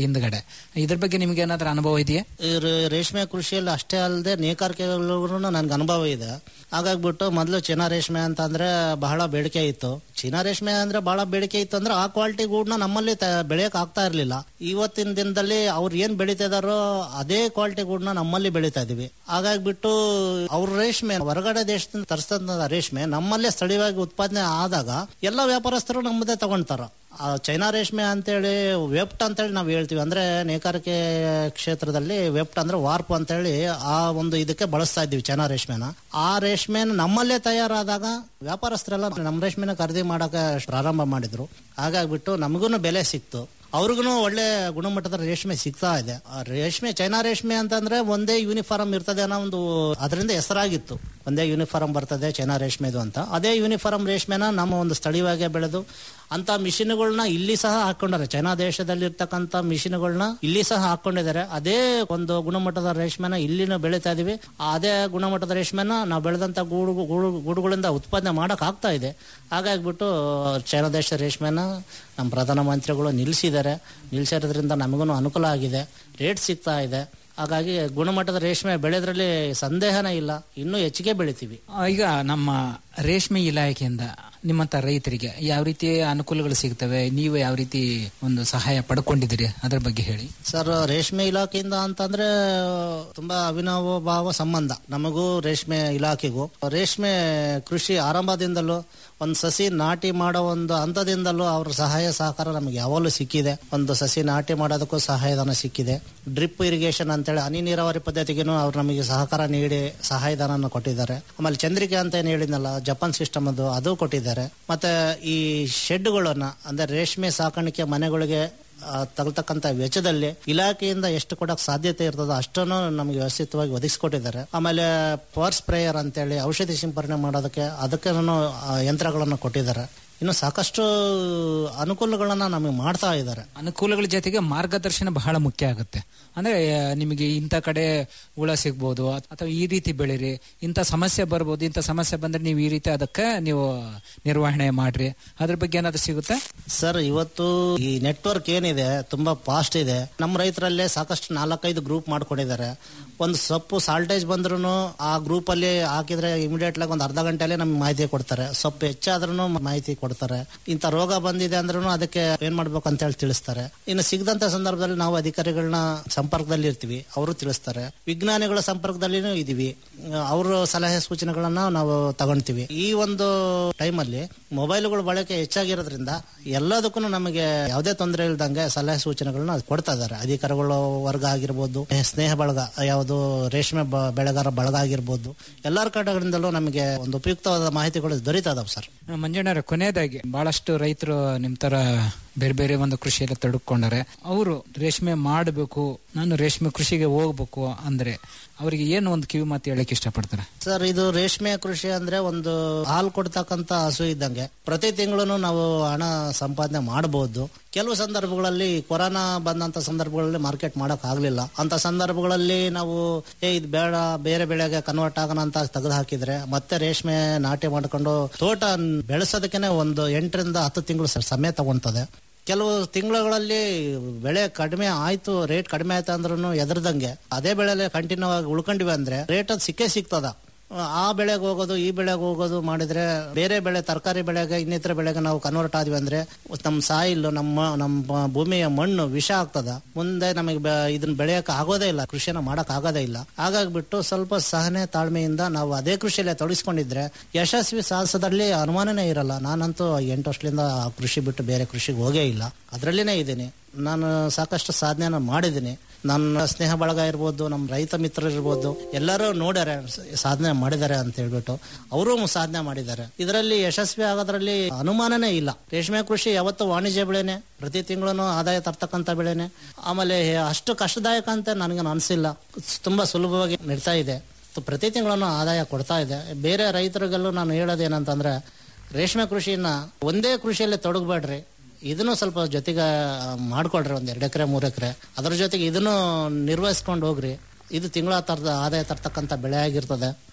ಹಿಂದ್ಗಡೆ ಇದ್ರ ಬಗ್ಗೆ ನಿಮ್ಗೆ ಏನಾದ್ರೂ ಅನುಭವ ಇದೆಯಾ ಈ ರ- ರೇಷ್ಮೆ ಕೃಷಿಯಲ್ಲಿ ಅಷ್ಟೇ ಅಲ್ಲದೆ ನೇಕಾರಿಕೆಗಳು ನನ್ಗೆ ಅನುಭವ ಇದೆ ಹಾಗಾಗ್ಬಿಟ್ಟು ಮೊದಲು ಚೀನಾ ರೇಷ್ಮೆ ಅಂತ ಅಂದ್ರೆ ಬಹಳ ಬೇಡಿಕೆ ಇತ್ತು ಚೀನಾ ರೇಷ್ಮೆ ಅಂದ್ರೆ ಬಹಳ ಬೇಡಿಕೆ ಇತ್ತು ಅಂದ್ರೆ ಆ ಕ್ವಾಲಿಟಿ ಗೂಡ್ನ ನಮ್ಮಲ್ಲಿ ತ- ಬೆಳೆಯಕ್ ಆಗ್ತಾ ಇರ್ಲಿಲ್ಲ ಇವತ್ತಿನ ದಿನದಲ್ಲಿ ಅವ್ರು ಏನ್ ಬೆಳಿತಿದಾರೋ ಅದೇ ಕ್ವಾಲಿಟಿ ಗೂಡ್ನ ನಮ್ಮಲ್ಲಿ ಬೆಳೀತಾ ಇದೀವಿ ಹಾಗಾಗ್ಬಿಟ್ಟು ಅವ್ರ ರೇಷ್ಮೆ ಹೊರಗಡೆ ದೇಶದಿಂದ ತರಿಸ್ತಂತ ರೇಷ್ಮೆ ನಮ್ಮಲ್ಲೇ ಸ್ಥಳೀಯವಾಗಿ ಉತ್ಪಾದನೆ ಆದಾಗ ಎಲ್ಲ ವ್ಯಾಪಾರಸ್ಥರು ನಮ್ಮದೇ ತಗೊಂತಾರ ಆ ಚೈನಾ ರೇಷ್ಮೆ ಅಂತೇಳಿ ವೆಪ್ಟ್ ಅಂತೇಳಿ ನಾವು ಹೇಳ್ತೀವಿ ಅಂದ್ರೆ ನೇಕಾರಿಕೆ ಕ್ಷೇತ್ರದಲ್ಲಿ ವೆಪ್ಟ್ ಅಂದ್ರೆ ವಾರ್ಪ್ ಅಂತೇಳಿ ಆ ಒಂದು ಇದಕ್ಕೆ ಬಳಸ್ತಾ ಇದ್ದೀವಿ ಚೈನಾ ರೇಷ್ಮೆನ ಆ ರೇಷ್ಮೆನ ನಮ್ಮಲ್ಲೇ ತಯಾರಾದಾಗ ವ್ಯಾಪಾರಸ್ಥರೆಲ್ಲ ನಮ್ಮ ರೇಷ್ಮೆನ ಖರೀದಿ ಮಾಡಕ್ಕೆ ಪ್ರಾರಂಭ ಮಾಡಿದ್ರು ಹಾಗಾಗ್ಬಿಟ್ಟು ನಮಗೂ ಬೆಲೆ ಸಿಕ್ತು ಅವ್ರಿಗೂ ಒಳ್ಳೆ ಗುಣಮಟ್ಟದ ರೇಷ್ಮೆ ಸಿಗ್ತಾ ಇದೆ ಆ ರೇಷ್ಮೆ ಚೈನಾ ರೇಷ್ಮೆ ಅಂತಂದ್ರೆ ಒಂದೇ ಯೂನಿಫಾರ್ಮ್ ಇರ್ತದೆ ಅನ್ನೋ ಒಂದು ಅದರಿಂದ ಹೆಸರಾಗಿತ್ತು ಒಂದೇ ಯೂನಿಫಾರ್ಮ್ ಬರ್ತದೆ ಚೈನಾ ರೇಷ್ಮೆದು ಅಂತ ಅದೇ ಯೂನಿಫಾರ್ಮ್ ರೇಷ್ಮೆನ ನಮ್ಮ ಒಂದು ಸ್ಥಳೀಯವಾಗಿ ಬೆಳೆದು ಅಂತ ಮಿಷಿನ್ಗಳನ್ನ ಇಲ್ಲಿ ಸಹ ಹಾಕೊಂಡಿದ್ದಾರೆ ಚೈನಾ ದೇಶದಲ್ಲಿ ಇರ್ತಕ್ಕಂಥ ಮಿಷಿನ್ಗಳನ್ನ ಇಲ್ಲಿ ಸಹ ಹಾಕೊಂಡಿದ್ದಾರೆ ಅದೇ ಒಂದು ಗುಣಮಟ್ಟದ ರೇಷ್ಮೆನ ಇಲ್ಲಿನ ಬೆಳೀತಾ ಇದೀವಿ ಅದೇ ಗುಣಮಟ್ಟದ ರೇಷ್ಮೆನ ನಾವು ಬೆಳೆದಂತ ಗೂಡು ಗೂಡು ಗೂಡುಗಳಿಂದ ಉತ್ಪಾದನೆ ಮಾಡಕ್ ಆಗ್ತಾ ಇದೆ ಹಾಗಾಗ್ಬಿಟ್ಟು ಚೈನಾ ದೇಶದ ರೇಷ್ಮೆನ ನಮ್ಮ ಪ್ರಧಾನಮಂತ್ರಿಗಳು ನಿಲ್ಲಿಸಿದ್ದಾರೆ ನಿಲ್ಲಿಸಿರೋದ್ರಿಂದ ನಮಗೂ ಅನುಕೂಲ ಆಗಿದೆ ರೇಟ್ ಸಿಗ್ತಾ ಇದೆ ಹಾಗಾಗಿ ಗುಣಮಟ್ಟದ ರೇಷ್ಮೆ ಬೆಳೆದ್ರಲ್ಲಿ ಸಂದೇಹನೇ ಇಲ್ಲ ಇನ್ನೂ ಹೆಚ್ಚಿಗೆ ಬೆಳಿತೀವಿ ಆ, ಈಗ ನಮ್ಮ ರೇಷ್ಮೆ ಇಲಾಖೆಯಿಂದ ನಿಮ್ಮಂತ ರೈತರಿಗೆ ಯಾವ ರೀತಿ ಅನುಕೂಲಗಳು ಸಿಗ್ತವೆ ನೀವು ಯಾವ ರೀತಿ ಒಂದು ಸಹಾಯ ಪಡ್ಕೊಂಡಿದ್ದೀರಿ ಅದ್ರ ಬಗ್ಗೆ ಹೇಳಿ ಸರ್ ರೇಷ್ಮೆ ಇಲಾಖೆಯಿಂದ ಅಂತಂದ್ರೆ ತುಂಬಾ ಅವಿನಾವ ಭಾವ ಸಂಬಂಧ ನಮಗೂ ರೇಷ್ಮೆ ಇಲಾಖೆಗೂ ರೇಷ್ಮೆ ಕೃಷಿ ಆರಂಭದಿಂದಲೂ ಒಂದು ಸಸಿ ನಾಟಿ ಮಾಡೋ ಒಂದು ಹಂತದಿಂದಲೂ ಅವ್ರ ಸಹಾಯ ಸಹಕಾರ ನಮಗೆ ಯಾವಾಗಲೂ ಸಿಕ್ಕಿದೆ ಒಂದು ಸಸಿ ನಾಟಿ ಮಾಡೋದಕ್ಕೂ ಸಹಾಯಧನ ಸಿಕ್ಕಿದೆ ಡ್ರಿಪ್ ಇರಿಗೇಷನ್ ಅಂತೇಳಿ ಹನಿ ನೀರಾವರಿ ಪದ್ಧತಿಗೂ ಅವ್ರು ನಮಗೆ ಸಹಕಾರ ನೀಡಿ ಸಹಾಯಧನ ಕೊಟ್ಟಿದ್ದಾರೆ ಆಮೇಲೆ ಚಂದ್ರಿಕೆ ಅಂತ ಏನು ಹೇಳಿದ್ನಲ್ಲ ಜಪಾನ್ ಸಿಸ್ಟಮ್ ಅದು ಅದು ಕೊಟ್ಟಿದ್ದಾರೆ ಮತ್ತೆ ಈ ಶೆಡ್ಗಳನ್ನ ಅಂದ್ರೆ ರೇಷ್ಮೆ ಸಾಕಾಣಿಕೆ ಮನೆಗಳಿಗೆ ಆ, ತಗಲ್ತಕ್ಕಂತ ವೆಚ್ಚದಲ್ಲಿ ಇಲಾಖೆಯಿಂದ ಎಷ್ಟು ಕೊಡಕ್ ಸಾಧ್ಯತೆ ಇರ್ತದೋ ಅಷ್ಟನ್ನು ನಮಗೆ ವ್ಯವಸ್ಥಿತವಾಗಿ ಒದಗಿಸ್ಕೊಟ್ಟಿದ್ದಾರೆ ಆಮೇಲೆ ಪವರ್ ಸ್ಪ್ರೇಯರ್ ಅಂತೇಳಿ ಔಷಧಿ ಸಿಂಪರಣೆ ಮಾಡೋದಕ್ಕೆ ಅದಕ್ಕೆ ಯಂತ್ರಗಳನ್ನು ಕೊಟ್ಟಿದ್ದಾರೆ ಇನ್ನು ಸಾಕಷ್ಟು ಅನುಕೂಲಗಳನ್ನ ನಮಗೆ ಮಾಡ್ತಾ ಇದ್ದಾರೆ ಅನುಕೂಲಗಳ ಜೊತೆಗೆ ಮಾರ್ಗದರ್ಶನ ಬಹಳ ಮುಖ್ಯ ಆಗುತ್ತೆ ಅಂದ್ರೆ ಆ, ನಿಮಗೆ ಇಂಥ ಕಡೆ ಹುಳ ಸಿಗ್ಬೋದು ಅಥವಾ ಈ ರೀತಿ ಬೆಳೀರಿ ಇಂಥ ಸಮಸ್ಯೆ ಬರ್ಬೋದು ಇಂಥ ಸಮಸ್ಯೆ ಬಂದ್ರೆ ನೀವು ಈ ರೀತಿ ಅದಕ್ಕೆ ನೀವು ನಿರ್ವಹಣೆ ಮಾಡ್ರಿ ಅದ್ರ ಬಗ್ಗೆ ಏನಾದ್ರು ಸಿಗುತ್ತೆ ಸರ್ ಇವತ್ತು ಈ ನೆಟ್ವರ್ಕ್ ಏನಿದೆ ತುಂಬಾ ಫಾಸ್ಟ್ ಇದೆ ನಮ್ಮ ರೈತರಲ್ಲೇ ಸಾಕಷ್ಟು ನಾಲ್ಕೈದು ಗ್ರೂಪ್ ಮಾಡ್ಕೊಂಡಿದ್ದಾರೆ ಒಂದು ಸೊಪ್ಪು ಸಾಲ್ಟೇಜ್ ಬಂದ್ರು ಆ ಗ್ರೂಪ್ ಅಲ್ಲಿ ಹಾಕಿದ್ರೆ ಇಮಿಡಿಯೇಟ್ ಆಗಿ ಒಂದು ಅರ್ಧ ಗಂಟೆಲೆ ನಮ್ಗೆ ಮಾಹಿತಿ ಕೊಡ್ತಾರೆ ಸೊಪ್ಪು ಹೆಚ್ಚಾದ್ರೂ ಮಾಹಿತಿ ಕೊಡ್ತಾರೆ ಇಂಥ ರೋಗ ಬಂದಿದೆ ಅಂದ್ರೂ ಅದಕ್ಕೆ ಏನ್ ಮಾಡ್ಬೇಕು ಅಂತ ಹೇಳಿ ತಿಳಿಸ್ತಾರೆ ಇನ್ನು ಸಿಗದಂತ ಸಂದರ್ಭದಲ್ಲಿ ನಾವು ಅಧಿಕಾರಿಗಳನ್ನ ಸಂಪರ್ಕದಲ್ಲಿ ಇರ್ತೀವಿ ಅವರು ತಿಳಿಸ್ತಾರೆ ವಿಜ್ಞಾನಿಗಳ ಸಂಪರ್ಕದಲ್ಲಿನೂ ಇದೀವಿ ಅವರು ಸಲಹೆ ಸೂಚನೆಗಳನ್ನ ನಾವು ತಗೊಂತೀವಿ ಈ ಒಂದು ಟೈಮಲ್ಲಿ ಮೊಬೈಲ್ಗಳ ಬಳಕೆ ಹೆಚ್ಚಾಗಿರೋದ್ರಿಂದ ಎಲ್ಲದಕ್ಕೂ ನಮಗೆ ಯಾವುದೇ ತೊಂದರೆ ಇಲ್ದಂಗೆ ಸಲಹೆ ಸೂಚನೆಗಳನ್ನ ಕೊಡ್ತಾ ಇದ್ದಾರೆ ಅಧಿಕಾರಿಗಳ ವರ್ಗ ಆಗಿರ್ಬೋದು ಸ್ನೇಹ ಬಳಗ ಯಾವುದು ರೇಷ್ಮೆ ಬ- ಬೆಳೆಗಾರ ಬಳಗ ಆಗಿರ್ಬೋದು ಎಲ್ಲರ ಕಡೆಗಳಿಂದಲೂ ನಮಗೆ ಒಂದು ಉಪಯುಕ್ತವಾದ ಮಾಹಿತಿಗಳು ದೊರೀತಾ ಇದಾವೆ ಸರ್ ಮಂಜಣ್ಣರ ಕೊನೆಯದಾಗಿ ಬಹಳಷ್ಟು ರೈತರು ನಿಮ್ ತರ ಬೇರೆ ಬೇರೆ ಒಂದು ಕೃಷಿಯಲ್ಲಿ ತೊಡಕೊಂಡರೆ ಅವರು ರೇಷ್ಮೆ ಮಾಡಬೇಕು ನಾನು ರೇಷ್ಮೆ ಕೃಷಿಗೆ ಹೋಗ್ಬೇಕು ಅಂದ್ರೆ ಅವರಿಗೆ ಏನು ಒಂದು ಕಿವಿ ಮಾತು ಹೇಳಕ್ ಇಷ್ಟಪಡ್ತಾರೆ ಸರ್ ಇದು ರೇಷ್ಮೆ ಕೃಷಿ ಅಂದ್ರೆ ಒಂದು ಹಾಲು ಕೊಡ್ತಕ್ಕಂತ ಹಸು ಇದ್ದಂಗೆ ಪ್ರತಿ ತಿಂಗಳು ನಾವು ಹಣ ಸಂಪಾದನೆ ಮಾಡಬಹುದು ಕೆಲವು ಸಂದರ್ಭಗಳಲ್ಲಿ ಕೊರೋನಾ ಬಂದಂತ ಸಂದರ್ಭಗಳಲ್ಲಿ ಮಾರ್ಕೆಟ್ ಮಾಡಕ್ ಆಗ್ಲಿಲ್ಲ ಅಂತ ಸಂದರ್ಭಗಳಲ್ಲಿ ನಾವು ಏ ಇದು ಬೇಡ ಬೇರೆ ಬೆಳೆಗೆ ಕನ್ವರ್ಟ್ ಆಗೋಣ ಅಂತ ತೆಗೆದು ಹಾಕಿದ್ರೆ ಮತ್ತೆ ರೇಷ್ಮೆ ನಾಟಿ ಮಾಡ್ಕೊಂಡು ತೋಟ ಬೆಳೆಸೋದಕ್ಕೆ ಒಂದು ಎಂಟರಿಂದ ಹತ್ತು ತಿಂಗಳು ಸಮಯ ತಗೊಂತದೆ ಕೆಲವು ತಿಂಗಳುಗಳಲ್ಲಿ ಬೆಳೆ ಕಡಿಮೆ ಆಯ್ತು ರೇಟ್ ಕಡಿಮೆ ಆಯ್ತು ಅಂದ್ರೂ ಎದ್ರದಂಗೆ ಅದೇ ಬೆಳೆಲೆ ಕಂಟಿನ್ಯೂ ಆಗಿ ಉಳ್ಕೊಂಡಿವೆ ಅಂದ್ರೆ ರೇಟ್ ಅದು ಸಿಕ್ಕೇ ಸಿಗ್ತದ ಆ ಬೆಳೆಗೆ ಹೋಗೋದು ಈ ಬೆಳೆಗೆ ಹೋಗೋದು ಮಾಡಿದ್ರೆ ಬೇರೆ ಬೆಳೆ ತರಕಾರಿ ಬೆಳೆಗೆ ಇನ್ನಿತರ ಬೆಳೆಗೆ ನಾವು ಕನ್ವರ್ಟ್ ಆದ್ವಿ ಅಂದ್ರೆ ನಮ್ಮ ಸಾಯಿಲ್ ನಮ್ಮ ನಮ್ಮ ಭೂಮಿಯ ಮಣ್ಣು ವಿಷ ಆಗ್ತದ ಮುಂದೆ ನಮಗೆ ಬೆ- ಇದನ್ನ ಬೆಳೆಯಕ್ಕೆ ಆಗೋದೇ ಇಲ್ಲ ಕೃಷಿನ ಮಾಡಕ್ ಆಗೋದೇ ಇಲ್ಲ ಹಾಗಾಗ್ಬಿಟ್ಟು ಸ್ವಲ್ಪ ಸಹನೆ ತಾಳ್ಮೆಯಿಂದ ನಾವು ಅದೇ ಕೃಷಿಯಲ್ಲೇ ತೊಡಗಿಸ್ಕೊಂಡಿದ್ರೆ ಯಶಸ್ವಿ ಸಾಧಿಸೋದ್ರಲ್ಲಿ ಅನುಮಾನನೇ ಇರಲ್ಲ ನಾನಂತೂ ಎಂಟು ವರ್ಷದಿಂದ ಆ ಕೃಷಿ ಬಿಟ್ಟು ಬೇರೆ ಕೃಷಿಗೆ ಹೋಗೇ ಇಲ್ಲ ಅದರಲ್ಲಿನೇ ಇದ್ದೀನಿ ನಾನು ಸಾಕಷ್ಟು ಸಾಧನೆನ ಮಾಡಿದ್ದೀನಿ ನನ್ನ ಸ್ನೇಹ ಬಳಗ ಇರ್ಬೋದು ನಮ್ಮ ರೈತ ಮಿತ್ರರು ಇರ್ಬೋದು ಎಲ್ಲರೂ ನೋಡ್ಯಾರೆ ಸಾಧನೆ ಮಾಡಿದ್ದಾರೆ ಅಂತ ಹೇಳ್ಬಿಟ್ಟು ಅವರು ಸಾಧನೆ ಮಾಡಿದ್ದಾರೆ ಇದರಲ್ಲಿ ಯಶಸ್ವಿ ಆಗೋದ್ರಲ್ಲಿ ಅನುಮಾನನೇ ಇಲ್ಲ ರೇಷ್ಮೆ ಕೃಷಿ ಯಾವತ್ತು ವಾಣಿಜ್ಯ ಬೆಳೆನೆ ಪ್ರತಿ ತಿಂಗಳು ಆದಾಯ ತರ್ತಕ್ಕಂಥ ಬೆಳೆನೆ ಆಮೇಲೆ ಅಷ್ಟು ಕಷ್ಟದಾಯಕ ಅಂತ ನನಗೇನು ಅನಿಸಿಲ್ಲ ತುಂಬಾ ಸುಲಭವಾಗಿ ನಡೀತಾ ಇದೆ ಪ್ರತಿ ತಿಂಗಳನ್ನು ಆದಾಯ ಕೊಡ್ತಾ ಇದೆ ಬೇರೆ ರೈತರಿಗೆಲ್ಲೂ ನಾನು ಹೇಳೋದೇನಂತಂದ್ರೆ ರೇಷ್ಮೆ ಕೃಷಿನ ಒಂದೇ ಕೃಷಿಯಲ್ಲಿ ತೊಡಗಬೇಡ್ರಿ ಇದನ್ನು ಸ್ವಲ್ಪ ಜೊತೆಗೆ ಮಾಡ್ಕೊಳ್ರಿ ಒಂದ್ ಎರಡು ಎಕರೆ ಮೂರು ಎಕರೆ ಅದ್ರ ಜೊತೆಗೆ ಇದನ್ನು ನಿರ್ವಹಿಸ್ಕೊಂಡು ಹೋಗ್ರಿ ಇದು ತಿಂಗಳ ತರದ ಆದಾಯ ತರ್ತಕ್ಕಂಥ ಬೆಳೆ ಆಗಿರ್ತದೆ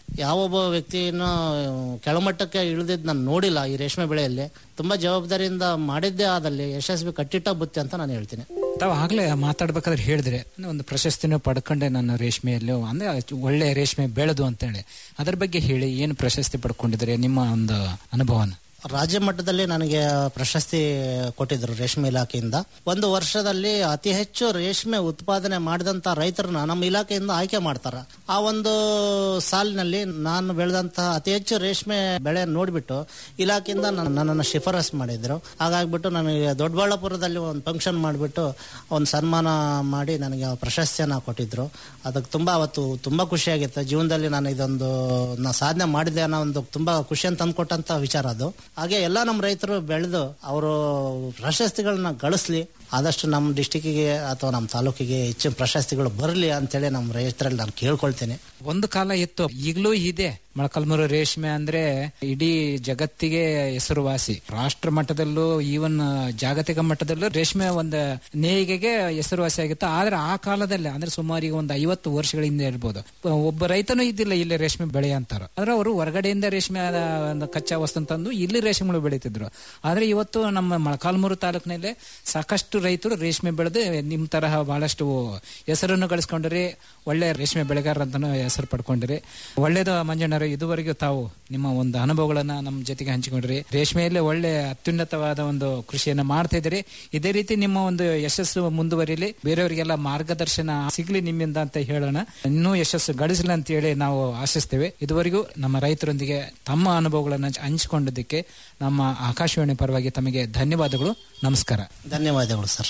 ಯಾವೊಬ್ಬ ವ್ಯಕ್ತಿಯನ್ನು ಕೆಳಮಟ್ಟಕ್ಕೆ ಇಳಿದಿದ್ದು ನಾನು ನೋಡಿಲ್ಲ ಈ ರೇಷ್ಮೆ ಬೆಳೆಯಲ್ಲಿ ತುಂಬಾ ಜವಾಬ್ದಾರಿಯಿಂದ ಮಾಡಿದ್ದೇ ಆದಲ್ಲಿ ಯಶಸ್ವಿ ಕಟ್ಟಿಟ್ಟ ಬುತ್ತಿ ಅಂತ ನಾನು ಹೇಳ್ತೀನಿ ತಾವು ಆಗ್ಲೇ ಮಾತಾಡ್ಬೇಕಾದ್ರೆ ಹೇಳಿದ್ರೆ ಒಂದು ಪ್ರಶಸ್ತಿನೂ ಪಡ್ಕೊಂಡೆ ನಾನು ರೇಷ್ಮೆಯಲ್ಲಿ ಅಂದ್ರೆ ಒಳ್ಳೆ ರೇಷ್ಮೆ ಬೆಳೆದು ಅಂತೇಳಿ ಅದ್ರ ಬಗ್ಗೆ ಹೇಳಿ ಏನು ಪ್ರಶಸ್ತಿ ಪಡ್ಕೊಂಡಿದ್ರೆ ನಿಮ್ಮ ಒಂದು ಅನುಭವನ ರಾಜ್ಯ ಮಟ್ಟದಲ್ಲಿ ನನಗೆ ಪ್ರಶಸ್ತಿ ಕೊಟ್ಟಿದ್ರು ರೇಷ್ಮೆ ಇಲಾಖೆಯಿಂದ ಒಂದು ವರ್ಷದಲ್ಲಿ ಅತಿ ಹೆಚ್ಚು ರೇಷ್ಮೆ ಉತ್ಪಾದನೆ ಮಾಡಿದಂತ ರೈತರನ್ನ ನಮ್ಮ ಇಲಾಖೆಯಿಂದ ಆಯ್ಕೆ ಮಾಡ್ತಾರ ಆ ಒಂದು ಸಾಲಿನಲ್ಲಿ ನಾನು ಬೆಳೆದಂತಹ ಅತಿ ಹೆಚ್ಚು ರೇಷ್ಮೆ ಬೆಳೆ ನೋಡ್ಬಿಟ್ಟು ಇಲಾಖೆಯಿಂದ ನನ್ನ- ನನ್ನನ್ನು ಶಿಫಾರಸ್ ಮಾಡಿದ್ರು ಹಾಗಾಗ್ಬಿಟ್ಟು ನನಗೆ ದೊಡ್ಡಬಳ್ಳಾಪುರದಲ್ಲಿ ಒಂದು ಫಂಕ್ಷನ್ ಮಾಡಿಬಿಟ್ಟು ಒಂದು ಸನ್ಮಾನ ಮಾಡಿ ನನಗೆ ಆ ಪ್ರಶಸ್ತಿಯನ್ನ ಕೊಟ್ಟಿದ್ರು ಅದಕ್ಕೆ ತುಂಬಾ ಅವತ್ತು ತುಂಬಾ ಖುಷಿಯಾಗಿತ್ತು ಜೀವನದಲ್ಲಿ ನಾನು ಇದೊಂದು ನಾ ಸಾಧನೆ ಮಾಡಿದೆ ಅನ್ನೋ ಒಂದು ತುಂಬಾ ಖುಷಿಯನ್ನು ತಂದ್ಕೊಟ್ಟಂತ ವಿಚಾರ ಅದು ಹಾಗೆ ಎಲ್ಲ ನಮ್ಮ ರೈತರು ಬೆಳೆದು ಅವರು ಪ್ರಶಸ್ತಿಗಳನ್ನ ಗಳಿಸ್ಲಿ ಆದಷ್ಟು ನಮ್ಮ ಡಿಸ್ಟಿಕ್ಕಿಗೆ ಅಥವಾ ನಮ್ಮ ತಾಲೂಕಿಗೆ ಹೆಚ್ಚಿನ ಪ್ರಶಸ್ತಿಗಳು ಬರಲಿ ಅಂತೇಳಿ ನಮ್ಮ ರೈತರಲ್ಲಿ ನಾನು ಕೇಳ್ಕೊಳ್ತೇನೆ ಒಂದು ಕಾಲ ಇತ್ತು ಈಗಲೂ ಇದೆ ಮೊಳಕಲ್ಮೂರು ರೇಷ್ಮೆ ಅಂದ್ರೆ ಇಡೀ ಜಗತ್ತಿಗೆ ಹೆಸರುವಾಸಿ ರಾಷ್ಟ್ರ ಮಟ್ಟದಲ್ಲೂ ಈವನ್ ಜಾಗತಿಕ ಮಟ್ಟದಲ್ಲೂ ರೇಷ್ಮೆ ಒಂದು ನೇಯ್ಗೆಗೆ ಹೆಸರುವಾಸಿ ಆಗಿತ್ತು ಆದ್ರೆ ಆ ಕಾಲದಲ್ಲಿ ಅಂದ್ರೆ ಸುಮಾರು ಈಗ ಒಂದು ಐವತ್ತು ವರ್ಷಗಳ ಹಿಂದೆ ಇರ್ಬೋದು ಒಬ್ಬ ರೈತನೂ ಇದ್ದಿಲ್ಲ ಇಲ್ಲಿ ರೇಷ್ಮೆ ಬೆಳೆ ಅಂತಾರ ಆದ್ರೆ ಅವರು ಹೊರಗಡೆಯಿಂದ ರೇಷ್ಮೆ ಆದ ಒಂದು ಕಚ್ಚಾ ವಸ್ತು ತಂದು ಇಲ್ಲಿ ರೇಷ್ಮೆಗಳು ಬೆಳೀತಿದ್ರು ಆದ್ರೆ ಇವತ್ತು ನಮ್ಮ ಮೊಳಕಾಲ್ಮೂರು ತಾಲೂಕಿನಲ್ಲಿ ಸಾಕಷ್ಟು ರೈತರು ರೇಷ್ಮೆ ಬೆಳೆದು ನಿಮ್ ತರಹ ಬಹಳಷ್ಟು ಹೆಸರನ್ನು ಗಳಿಸ್ಕೊಂಡ್ರಿ ಒಳ್ಳೆ ರೇಷ್ಮೆ ಬೆಳೆಗಾರ ಅಂತಾನು ಹೆಸರು ಪಡ್ಕೊಂಡಿರಿ ಒಳ್ಳೇದು ಮಂಜಣ್ಣರು ಇದುವರೆಗೂ ತಾವು ನಿಮ್ಮ ಒಂದು ಅನುಭವಗಳನ್ನ ನಮ್ಮ ಜೊತೆಗೆ ಹಂಚಿಕೊಂಡ್ರಿ ರೇಷ್ಮೆಯಲ್ಲಿ ಒಳ್ಳೆ ಅತ್ಯುನ್ನತವಾದ ಒಂದು ಕೃಷಿಯನ್ನ ಮಾಡ್ತಾ ಇದ್ದೀರಿ ಇದೇ ರೀತಿ ನಿಮ್ಮ ಒಂದು ಯಶಸ್ಸು ಮುಂದುವರಿಲಿ ಬೇರೆಯವರಿಗೆಲ್ಲ ಮಾರ್ಗದರ್ಶನ ಸಿಗ್ಲಿ ನಿಮ್ಮಿಂದ ಅಂತ ಹೇಳೋಣ ಇನ್ನೂ ಯಶಸ್ಸು ಗಳಿಸಲಿ ಅಂತ ಹೇಳಿ ನಾವು ಆಶಿಸ್ತೇವೆ ಇದುವರೆಗೂ ನಮ್ಮ ರೈತರೊಂದಿಗೆ ತಮ್ಮ ಅನುಭವಗಳನ್ನು ಹಂಚಿಕೊಂಡಿದ್ದಕ್ಕೆ ನಮ್ಮ ಆಕಾಶವಾಣಿ ಪರವಾಗಿ ತಮಗೆ ಧನ್ಯವಾದಗಳು ನಮಸ್ಕಾರ ಧನ್ಯವಾದಗಳು ಸರ್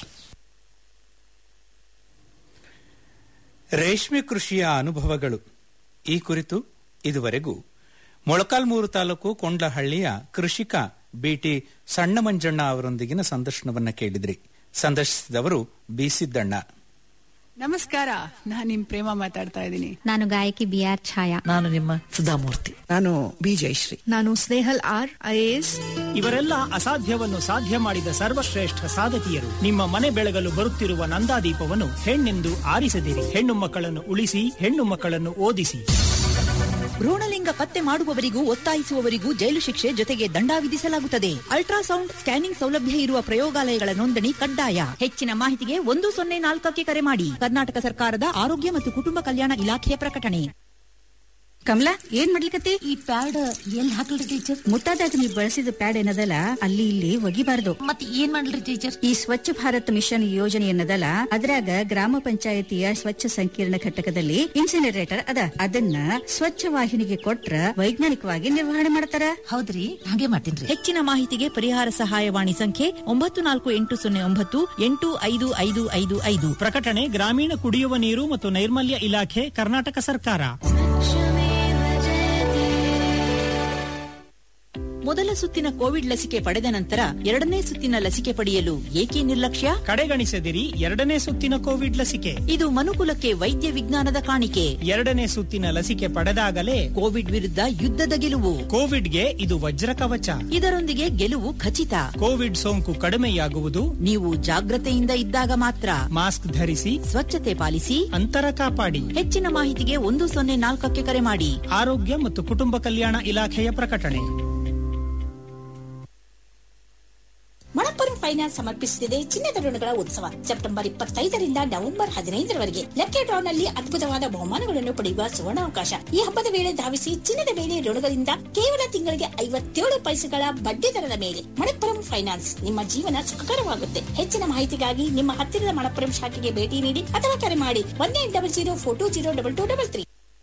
ರೇಷ್ಮೆ ಕೃಷಿಯ ಅನುಭವಗಳು ಈ ಕುರಿತು ಇದುವರೆಗೂ ಮೊಳಕಾಲ್ಮೂರು ತಾಲೂಕು ಕೊಂಡ್ಲಹಳ್ಳಿಯ ಕೃಷಿಕ ಬಿಟಿ ಸಣ್ಣ ಮಂಜಣ್ಣ ಅವರೊಂದಿಗಿನ ಸಂದರ್ಶನವನ್ನ ಕೇಳಿದ್ರಿ ಸಂದರ್ಶಿಸಿದವರು ಬಿ ಸಿದ್ದಣ್ಣ ನಮಸ್ಕಾರ ನಾನ್ ನಿಮ್ ಪ್ರೇಮ ಮಾತಾಡ್ತಾ ಇದ್ದೀನಿ ನಾನು ಗಾಯಕಿ ಬಿ ಆರ್ ಛಾಯಾ ನಾನು ನಿಮ್ಮ ಸುಧಾಮೂರ್ತಿ ನಾನು ಬಿ ಜಯಶ್ರೀ ನಾನು ಸ್ನೇಹಲ್ ಆರ್ ಐಎಎಸ್ ಇವರೆಲ್ಲ ಅಸಾಧ್ಯವನ್ನು ಸಾಧ್ಯ ಮಾಡಿದ ಸರ್ವಶ್ರೇಷ್ಠ ಸಾಧಕಿಯರು ನಿಮ್ಮ ಮನೆ ಬೆಳಗಲು ಬರುತ್ತಿರುವ ನಂದಾದೀಪವನ್ನು ಹೆಣ್ಣೆಂದು ಆರಿಸದಿರಿ ಹೆಣ್ಣು ಮಕ್ಕಳನ್ನು ಉಳಿಸಿ ಹೆಣ್ಣು ಮಕ್ಕಳನ್ನು ಓದಿಸಿ ಭ್ರೂಣಲಿಂಗ ಪತ್ತೆ ಮಾಡುವವರಿಗೂ ಒತ್ತಾಯಿಸುವವರಿಗೂ ಜೈಲು ಶಿಕ್ಷೆ ಜೊತೆಗೆ ದಂಡ ವಿಧಿಸಲಾಗುತ್ತದೆ ಅಲ್ಟ್ರಾಸೌಂಡ್ ಸ್ಕ್ಯಾನಿಂಗ್ ಸೌಲಭ್ಯ ಇರುವ ಪ್ರಯೋಗಾಲಯಗಳ ನೋಂದಣಿ ಕಡ್ಡಾಯ ಹೆಚ್ಚಿನ ಮಾಹಿತಿಗೆ ಒಂದು ಸೊನ್ನೆ ನಾಲ್ಕಕ್ಕೆ ಕರೆ ಮಾಡಿ ಕರ್ನಾಟಕ ಸರ್ಕಾರದ ಆರೋಗ್ಯ ಮತ್ತು ಕುಟುಂಬ ಕಲ್ಯಾಣ ಇಲಾಖೆಯ ಪ್ರಕಟಣೆ ಕಮಲಾ ಏನ್ ಮಾಡ್ಲಿಕತ್ತಿ ಈ ಪ್ಯಾಡ್ ಎಲ್ಲಿ ಹಾಕಲ್ರಿ ಟೀಚರ್ ಮುಟ್ಟಾದಾಗ ನೀವು ಬಳಸಿದ ಪ್ಯಾಡ್ ಏನದಲ್ಲ ಅಲ್ಲಿ ಇಲ್ಲಿ ಒಗಿಬಾರ್ದು ಮತ್ ಏನ್ ಮಾಡ್ಲಿ ಟೀಚರ್ ಈ ಸ್ವಚ್ಛ ಭಾರತ್ ಮಿಷನ್ ಯೋಜನೆ ಏನದಲ್ಲ ಅದ್ರಾಗ ಗ್ರಾಮ ಪಂಚಾಯತಿಯ ಸ್ವಚ್ಛ ಸಂಕೀರ್ಣ ಘಟಕದಲ್ಲಿ ಇನ್ಸಿನರೇಟರ್ ಅದ ಅದನ್ನ ಸ್ವಚ್ಛ ವಾಹಿನಿಗೆ ಕೊಟ್ರ ವೈಜ್ಞಾನಿಕವಾಗಿ ನಿರ್ವಹಣೆ ಮಾಡ್ತಾರ ಹೌದ್ರಿ ಹಾಗೆ ಮಾಡ್ತೀನಿ ಹೆಚ್ಚಿನ ಮಾಹಿತಿಗೆ ಪರಿಹಾರ ಸಹಾಯವಾಣಿ ಸಂಖ್ಯೆ ಒಂಬತ್ತು ನಾಲ್ಕು ಎಂಟು ಸೊನ್ನೆ ಒಂಬತ್ತು ಎಂಟು ಐದು ಐದು ಐದು ಐದು ಪ್ರಕಟಣೆ ಗ್ರಾಮೀಣ ಕುಡಿಯುವ ನೀರು ಮತ್ತು ನೈರ್ಮಲ್ಯ ಇಲಾಖೆ ಕರ್ನಾಟಕ ಸರ್ಕಾರ ಮೊದಲ ಸುತ್ತಿನ ಕೋವಿಡ್ ಲಸಿಕೆ ಪಡೆದ ನಂತರ ಎರಡನೇ ಸುತ್ತಿನ ಲಸಿಕೆ ಪಡೆಯಲು ಏಕೆ ನಿರ್ಲಕ್ಷ್ಯ ಕಡೆಗಣಿಸದಿರಿ ಎರಡನೇ ಸುತ್ತಿನ ಕೋವಿಡ್ ಲಸಿಕೆ ಇದು ಮನುಕುಲಕ್ಕೆ ವೈದ್ಯ ವಿಜ್ಞಾನದ ಕಾಣಿಕೆ ಎರಡನೇ ಸುತ್ತಿನ ಲಸಿಕೆ ಪಡೆದಾಗಲೇ ಕೋವಿಡ್ ವಿರುದ್ಧ ಯುದ್ಧದ ಗೆಲುವು ಕೋವಿಡ್ಗೆ ಇದು ವಜ್ರ ಕವಚ ಇದರೊಂದಿಗೆ ಗೆಲುವು ಖಚಿತ ಕೋವಿಡ್ ಸೋಂಕು ಕಡಿಮೆಯಾಗುವುದು ನೀವು ಜಾಗ್ರತೆಯಿಂದ ಇದ್ದಾಗ ಮಾತ್ರ ಮಾಸ್ಕ್ ಧರಿಸಿ ಸ್ವಚ್ಛತೆ ಪಾಲಿಸಿ ಅಂತರ ಕಾಪಾಡಿ ಹೆಚ್ಚಿನ ಮಾಹಿತಿಗೆ ಒಂದು ಸೊನ್ನೆ ನಾಲ್ಕಕ್ಕೆ ಕರೆ ಮಾಡಿ ಆರೋಗ್ಯ ಮತ್ತು ಕುಟುಂಬ ಕಲ್ಯಾಣ ಇಲಾಖೆಯ ಪ್ರಕಟಣೆ ಮಣಪ್ಪುರಂ ಫೈನಾನ್ಸ್ ಸಮರ್ಪಿಸುತ್ತಿದೆ ಚಿನ್ನದ ಋಣಗಳ ಉತ್ಸವ ಸೆಪ್ಟೆಂಬರ್ ಇಪ್ಪತ್ತೈದರಿಂದ ನವೆಂಬರ್ ಹದಿನೈದರವರೆಗೆ ಲಕ್ಕಿ ಡ್ರಾನಲ್ಲಿ ಅದ್ಭುತವಾದ ಬಹುಮಾನಗಳನ್ನು ಪಡೆಯುವ ಸುವರ್ಣಾವಕಾಶ ಈ ಹಬ್ಬದ ವೇಳೆ ಧಾವಿಸಿ ಚಿನ್ನದ ಮೇಲೆ ಋಣಗಳಿಂದ ಕೇವಲ ತಿಂಗಳಿಗೆ ಐವತ್ತೇಳು ಪೈಸೆಗಳ ಬಡ್ಡಿ ದರದ ಮೇಲೆ ಮಣಪ್ಪುರಂ ಫೈನಾನ್ಸ್ ನಿಮ್ಮ ಜೀವನ ಸುಖಕರವಾಗುತ್ತೆ ಹೆಚ್ಚಿನ ಮಾಹಿತಿಗಾಗಿ ನಿಮ್ಮ ಹತ್ತಿರದ ಮಣಪ್ಪುರಂ ಶಾಖೆಗೆ ಭೇಟಿ ನೀಡಿ ಅಥವಾ ಕರೆ ಮಾಡಿ one eight double zero four two zero double two double three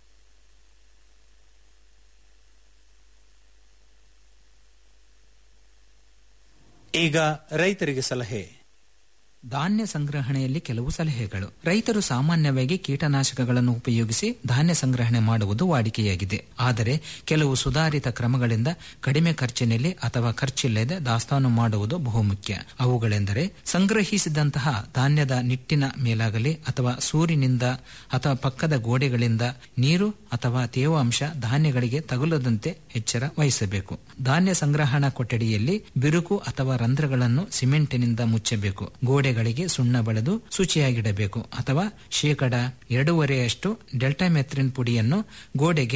ಈಗ ರೈತರಿಗೆ ಸಲಹೆ ಧಾನ್ಯ ಸಂಗ್ರಹಣೆಯಲ್ಲಿ ಕೆಲವು ಸಲಹೆಗಳು ರೈತರು ಸಾಮಾನ್ಯವಾಗಿ ಕೀಟನಾಶಕಗಳನ್ನು ಉಪಯೋಗಿಸಿ ಧಾನ್ಯ ಸಂಗ್ರಹಣೆ ಮಾಡುವುದು ವಾಡಿಕೆಯಾಗಿದೆ ಆದರೆ ಕೆಲವು ಸುಧಾರಿತ ಕ್ರಮಗಳಿಂದ ಕಡಿಮೆ ಖರ್ಚಿನಲ್ಲಿ ಅಥವಾ ಖರ್ಚಿಲ್ಲದೆ ದಾಸ್ತಾನು ಮಾಡುವುದು ಬಹುಮುಖ್ಯ ಅವುಗಳೆಂದರೆ ಸಂಗ್ರಹಿಸಿದಂತಹ ಧಾನ್ಯದ ನಿಟ್ಟಿನ ಮೇಲಾಗಲಿ ಅಥವಾ ಸೂರಿನಿಂದ ಅಥವಾ ಪಕ್ಕದ ಗೋಡೆಗಳಿಂದ ನೀರು ಅಥವಾ ತೇವಾಂಶ ಧಾನ್ಯಗಳಿಗೆ ತಗುಲದಂತೆ ಎಚ್ಚರ ವಹಿಸಬೇಕು ಧಾನ್ಯ ಸಂಗ್ರಹಣಾ ಕೊಠಡಿಯಲ್ಲಿ ಬಿರುಕು ಅಥವಾ ರಂಧ್ರಗಳನ್ನು ಸಿಮೆಂಟಿನಿಂದ ಮುಚ್ಚಬೇಕು ಗೋಡೆಗಳಿಗೆ ಸುಣ್ಣ ಬಳಿದು ಶುಚಿಯಾಗಿಡಬೇಕು ಅಥವಾ ಶೇಕಡ ಎರಡೂವರೆಯಷ್ಟು ಡೆಲ್ಟಾಮೆಥ್ರಿನ್ ಪುಡಿಯನ್ನು ಗೋಡೆಗೆ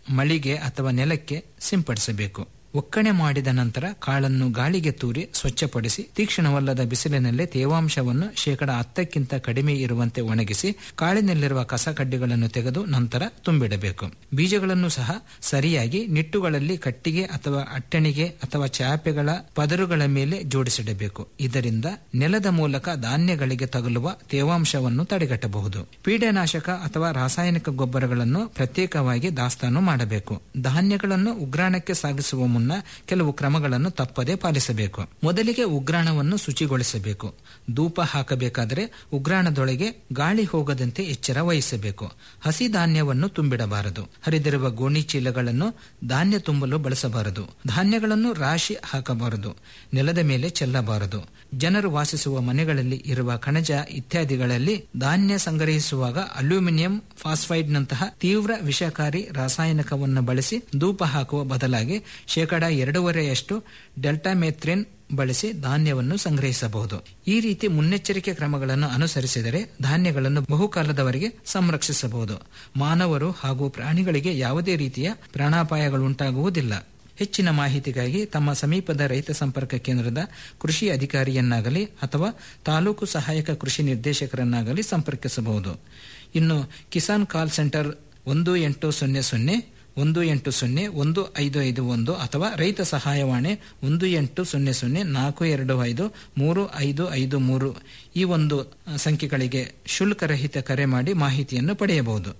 ಮಳಿಗೆ ಅಥವಾ ನೆಲಕ್ಕೆ ಸಿಂಪಡಿಸಬೇಕು ಒಕ್ಕಣೆ ಮಾಡಿದ ನಂತರ ಕಾಳನ್ನು ಗಾಳಿಗೆ ತೂರಿ ಸ್ವಚ್ಛಪಡಿಸಿ ತೀಕ್ಷ್ಣವಲ್ಲದ ಬಿಸಿಲಿನಲ್ಲೇ ತೇವಾಂಶವನ್ನು ಶೇಕಡ ಹತ್ತಕ್ಕಿಂತ ಕಡಿಮೆ ಇರುವಂತೆ ಒಣಗಿಸಿ ಕಾಳಿನಲ್ಲಿರುವ ಕಸ ಕಡ್ಡಿಗಳನ್ನು ತೆಗೆದು ನಂತರ ತುಂಬಿಡಬೇಕು ಬೀಜಗಳನ್ನು ಸಹ ಸರಿಯಾಗಿ ನಿಟ್ಟುಗಳಲ್ಲಿ ಕಟ್ಟಿಗೆ ಅಥವಾ ಅಟ್ಟಣಿಗೆ ಅಥವಾ ಚಾಪೆಗಳ ಪದರುಗಳ ಮೇಲೆ ಜೋಡಿಸಿಡಬೇಕು ಇದರಿಂದ ನೆಲದ ಮೂಲಕ ಧಾನ್ಯಗಳಿಗೆ ತಗುಲುವ ತೇವಾಂಶವನ್ನು ತಡೆಗಟ್ಟಬಹುದು ಪೀಡನಾಶಕ ಅಥವಾ ರಾಸಾಯನಿಕ ಗೊಬ್ಬರಗಳನ್ನು ಪ್ರತ್ಯೇಕವಾಗಿ ದಾಸ್ತಾನು ಮಾಡಬೇಕು ಧಾನ್ಯಗಳನ್ನು ಉಗ್ರಾಣಕ್ಕೆ ಸಾಗಿಸುವ ಮುನ್ನ ಕೆಲವು ಕ್ರಮಗಳನ್ನು ತಪ್ಪದೆ ಪಾಲಿಸಬೇಕು ಮೊದಲಿಗೆ ಉಗ್ರಾಣವನ್ನು ಶುಚಿಗೊಳಿಸಬೇಕು ಧೂಪ ಹಾಕಬೇಕಾದರೆ ಉಗ್ರಾಣದೊಳಗೆ ಗಾಳಿ ಹೋಗದಂತೆ ಎಚ್ಚರ ವಹಿಸಬೇಕು ಹಸಿ ಧಾನ್ಯವನ್ನು ತುಂಬಿಡಬಾರದು ಹರಿದಿರುವ ಗೋಣಿ ಚೀಲಗಳನ್ನು ಧಾನ್ಯ ತುಂಬಲು ಬಳಸಬಾರದು ಧಾನ್ಯಗಳನ್ನು ರಾಶಿ ಹಾಕಬಾರದು ನೆಲದ ಮೇಲೆ ಚೆಲ್ಲಬಾರದು ಜನರು ವಾಸಿಸುವ ಮನೆಗಳಲ್ಲಿ ಇರುವ ಕಣಜ ಇತ್ಯಾದಿಗಳಲ್ಲಿ ಧಾನ್ಯ ಸಂಗ್ರಹಿಸುವಾಗ ಅಲ್ಯೂಮಿನಿಯಂ ಫಾಸ್ಫೈಡ್ನಂತಹ ತೀವ್ರ ವಿಷಕಾರಿ ರಾಸಾಯನಿಕವನ್ನು ಬಳಸಿ ಧೂಪ ಹಾಕುವ ಬದಲಾಗಿ ಶೇಕಡ ಎರಡೂವರೆಯಷ್ಟು ಡೆಲ್ಟಾಮೆಥ್ರಿನ್ ಬಳಸಿ ಧಾನ್ಯವನ್ನು ಸಂಗ್ರಹಿಸಬಹುದು ಈ ರೀತಿ ಮುನ್ನೆಚ್ಚರಿಕೆ ಕ್ರಮಗಳನ್ನು ಅನುಸರಿಸಿದರೆ ಧಾನ್ಯಗಳನ್ನು ಬಹುಕಾಲದವರೆಗೆ ಸಂರಕ್ಷಿಸಬಹುದು ಮಾನವರು ಹಾಗೂ ಪ್ರಾಣಿಗಳಿಗೆ ಯಾವುದೇ ರೀತಿಯ ಪ್ರಾಣಾಪಾಯಗಳುಂಟಾಗುವುದಿಲ್ಲ ಹೆಚ್ಚಿನ ಮಾಹಿತಿಗಾಗಿ ತಮ್ಮ ಸಮೀಪದ ರೈತ ಸಂಪರ್ಕ ಕೇಂದ್ರದ ಕೃಷಿ ಅಧಿಕಾರಿಯನ್ನಾಗಲಿ ಅಥವಾ ತಾಲೂಕು ಸಹಾಯಕ ಕೃಷಿ ನಿರ್ದೇಶಕರನ್ನಾಗಲಿ ಸಂಪರ್ಕಿಸಬಹುದು ಇನ್ನು ಕಿಸಾನ್ ಕಾಲ್ ಸೆಂಟರ್ ಒಂದು ಎಂಟು ಸೊನ್ನೆ ಸೊನ್ನೆ ಒಂದು ಎಂಟು ಸೊನ್ನೆ ಒಂದು ಐದು ಐದು ಒಂದು ಅಥವಾ ರೈತ ಸಹಾಯವಾಣಿ ಒಂದು ಎಂಟು ಸೊನ್ನೆ ಸೊನ್ನೆ ನಾಲ್ಕು ಎರಡು ಐದು ಮೂರು ಐದು ಐದು ಮೂರು ಈ ಒಂದು ಸಂಖ್ಯೆಗಳಿಗೆ ಶುಲ್ಕರಹಿತ ಕರೆ ಮಾಡಿ ಮಾಹಿತಿಯನ್ನು ಪಡೆಯಬಹುದು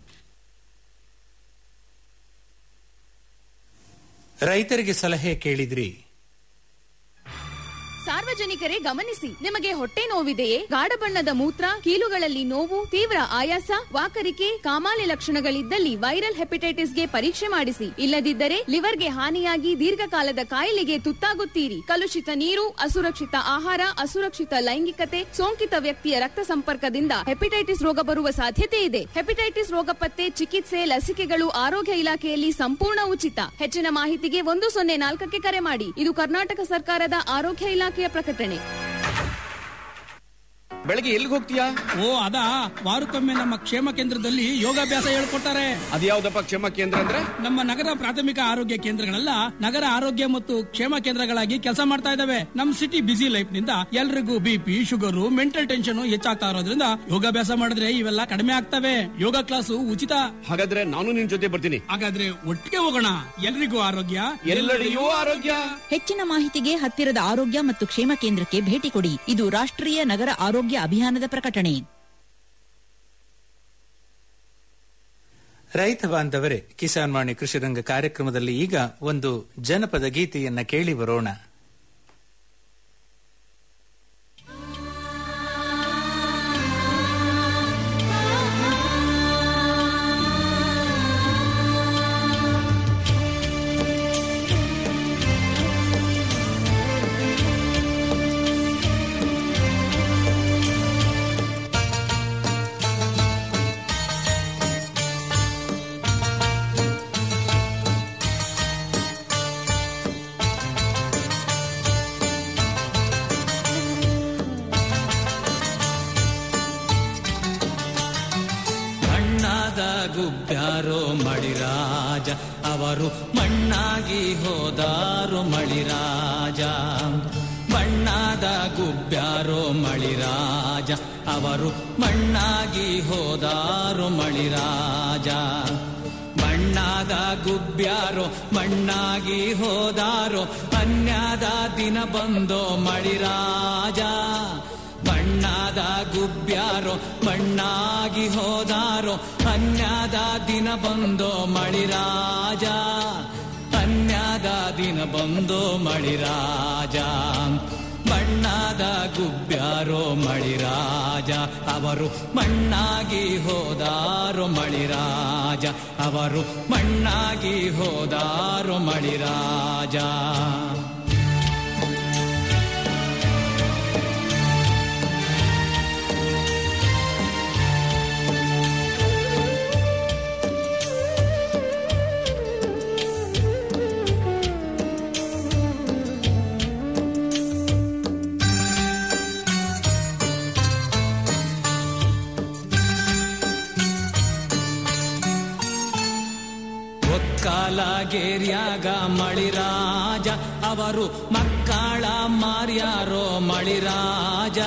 ರೈತರಿಗೆ ಸಲಹೆ ಕೇಳಿದ್ರಿ ಸಾರ್ವಜನಿಕರೇ ಗಮನಿಸಿ ನಿಮಗೆ ಹೊಟ್ಟೆ ನೋವಿದೆಯೇ ಗಾಢ ಬಣ್ಣದ ಮೂತ್ರ ಕೀಲುಗಳಲ್ಲಿ ನೋವು ತೀವ್ರ ಆಯಾಸ ವಾಕರಿಕೆ ಕಾಮಾಲೆ ಲಕ್ಷಣಗಳಿದ್ದಲ್ಲಿ ವೈರಲ್ ಹೆಪಟೈಟಿಸ್ಗೆ ಪರೀಕ್ಷೆ ಮಾಡಿಸಿ ಇಲ್ಲದಿದ್ದರೆ ಲಿವರ್ಗೆ ಹಾನಿಯಾಗಿ ದೀರ್ಘಕಾಲದ ಕಾಯಿಲೆಗೆ ತುತ್ತಾಗುತ್ತೀರಿ ಕಲುಷಿತ ನೀರು ಅಸುರಕ್ಷಿತ ಆಹಾರ ಅಸುರಕ್ಷಿತ ಲೈಂಗಿಕತೆ ಸೋಂಕಿತ ವ್ಯಕ್ತಿಯ ರಕ್ತ ಸಂಪರ್ಕದಿಂದ ಹೆಪಟೈಟಿಸ್ ರೋಗ ಬರುವ ಸಾಧ್ಯತೆ ಇದೆ ಹೆಪಟೈಟಿಸ್ ರೋಗ ಪತ್ತೆ ಚಿಕಿತ್ಸೆ ಲಸಿಕೆಗಳು ಆರೋಗ್ಯ ಇಲಾಖೆಯಲ್ಲಿ ಸಂಪೂರ್ಣ ಉಚಿತ ಹೆಚ್ಚಿನ ಮಾಹಿತಿಗೆ ಒಂದು ಸೊನ್ನೆ ನಾಲ್ಕಕ್ಕೆ ಕರೆ ಮಾಡಿ ಇದು ಕರ್ನಾಟಕ ಸರ್ಕಾರದ ಆರೋಗ್ಯ ಇಲಾಖೆಯ ಪ್ರಕಟಣೆ ಬೆಳಗ್ಗೆ ಎಲ್ಲಿಗೆ ಹೋಗ್ತೀಯಾ ಓ ಅದಾ ವಾರಕ್ಕೊಮ್ಮೆ ನಮ್ಮ ಕ್ಷೇಮ ಕೇಂದ್ರದಲ್ಲಿ ಯೋಗಾಭ್ಯಾಸ ಹೇಳ್ಕೊಡ್ತಾರೆ ಅದ್ಯಾವ್ದಪ್ಪ ಕ್ಷೇಮ ಕೇಂದ್ರ ಅಂದ್ರೆ ನಮ್ಮ ನಗರ ಪ್ರಾಥಮಿಕ ಆರೋಗ್ಯ ಕೇಂದ್ರಗಳೆಲ್ಲ ನಗರ ಆರೋಗ್ಯ ಮತ್ತು ಕ್ಷೇಮ ಕೇಂದ್ರಗಳಾಗಿ ಕೆಲಸ ಮಾಡ್ತಾ ಇದಾವೆ ನಮ್ ಸಿಟಿ ಬಿಸಿ ಲೈಫ್ ನಿಂದ ಎಲ್ರಿಗೂ ಬಿಪಿ ಶುಗರು ಮೆಂಟಲ್ ಟೆನ್ಷನ್ ಹೆಚ್ಚಾಗ್ತಾ ಇರೋದ್ರಿಂದ ಯೋಗಾಭ್ಯಾಸ ಮಾಡಿದ್ರೆ ಇವೆಲ್ಲ ಕಡಿಮೆ ಆಗ್ತವೆ ಯೋಗ ಕ್ಲಾಸು ಉಚಿತ ಹಾಗಾದ್ರೆ ನಾನು ನಿನ್ ಜೊತೆ ಬರ್ತೀನಿ ಹಾಗಾದ್ರೆ ಒಟ್ಟಿಗೆ ಹೋಗೋಣ ಎಲ್ರಿಗೂ ಆರೋಗ್ಯ ಎಲ್ಲೆಡೆಯೂ ಆರೋಗ್ಯ ಹೆಚ್ಚಿನ ಮಾಹಿತಿಗೆ ಹತ್ತಿರದ ಆರೋಗ್ಯ ಮತ್ತು ಕ್ಷೇಮ ಕೇಂದ್ರಕ್ಕೆ ಭೇಟಿ ಕೊಡಿ ಇದು ರಾಷ್ಟ್ರೀಯ ನಗರ ಆರೋಗ್ಯ ಅಭಿಯಾನದ ಪ್ರಕಟಣೆ ರೈತ ಬಾಂಧವರೇ ಕಿಸಾನ್ ವಾಣಿ ಕೃಷಿ ರಂಗ ಕಾರ್ಯಕ್ರಮದಲ್ಲಿ ಈಗ ಒಂದು ಜನಪದ ಗೀತೆಯನ್ನ ಕೇಳಿ ಬರೋಣ ಮಣ್ಣಾದ ಗುಬ್ಬ್ಯಾರೋ ಮಳಿರಾಜ ಅವರು ಮಣ್ಣಾಗಿ ಹೋದಾರು ಮಳಿರಾಜ ಬಣ್ಣಾದ ಗುಬ್ಬ್ಯಾರೋ ಮಳಿರಾಜ ಅವರು ಮಣ್ಣಾಗಿ ಹೋದಾರು ಮಳಿರಾಜ ಬಣ್ಣಾದ ಗುಬ್ಬ್ಯಾರೋ ಮಣ್ಣಾಗಿ ಹೋದಾರೋ ಅನ್ಯಾದ ದಿನ ಬಂದೋ ಮಳಿರಾಜ ಬಣ್ಣಾದ ಗುಬ್ಬ್ಯಾರೋ ಮಣ್ಣಾಗಿ ಹೋದಾರೋ ಅನ್ಯಾದ ದಿನ ಬಂದೋ ಮಳಿರಾಜ ಅನ್ಯಾದ ದಿನ ಬಂದೋ ಮಳಿರಾಜ ಬಣ್ಣಾದ ಗುಬ್ಬ್ಯಾರೋ ಮಳಿರಾಜ ಅವರು ಮಣ್ಣಾಗಿ ಹೋದಾರೋ ಮಳಿರಾಜ ಅವರು ಮಣ್ಣಾಗಿ ಹೋದಾರೋ ಮಳಿರಾಜ ಒಕ್ಕಾಲಗೇರಿಯಾಗ ಮಳಿರಾಜ ಅವರು ಮಕ್ಕಳ ಮಾರ್ಯಾರೋ ಮಳಿರಾಜ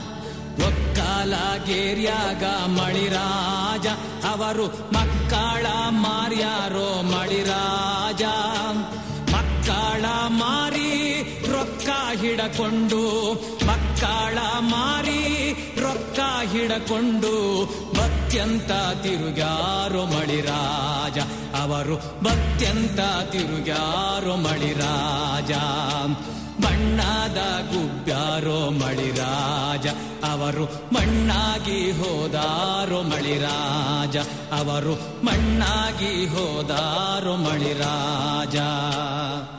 ಒಕ್ಕಾಲಗೇರಿಯಾಗ ಮಳಿರಾಜ ಅವರು ಮಕ್ಕಳ ಮಾರ್ಯಾರೋ ಮಳಿರಾಜ ಮಕ್ಕಳ ಮಾರಿ ರೊಕ್ಕ ಹಿಡಕೊಂಡು ಮಕ್ಕಳ ಮಾರಿ ರೊಕ್ಕ ಹಿಡಕೊಂಡು ಬತ್ಯಂತ ತಿರುಗ್ಯಾರೋ ಮಳಿರಾಜ ಅವರು ಬತ್ಯಂತ ತಿರುಗ್ಯಾರೋ ಮಳಿರಾಜ ಬಣ್ಣದ ಗುಬ್ಬ್ಯಾರೋ ಮಳಿರಾಜ ಅವರು ಮಣ್ಣಾಗಿ ಹೋದಾರೋ ಮಳಿರಾಜ ಅವರು ಮಣ್ಣಾಗಿ ಹೋದಾರೋ ಮಳಿರಾಜ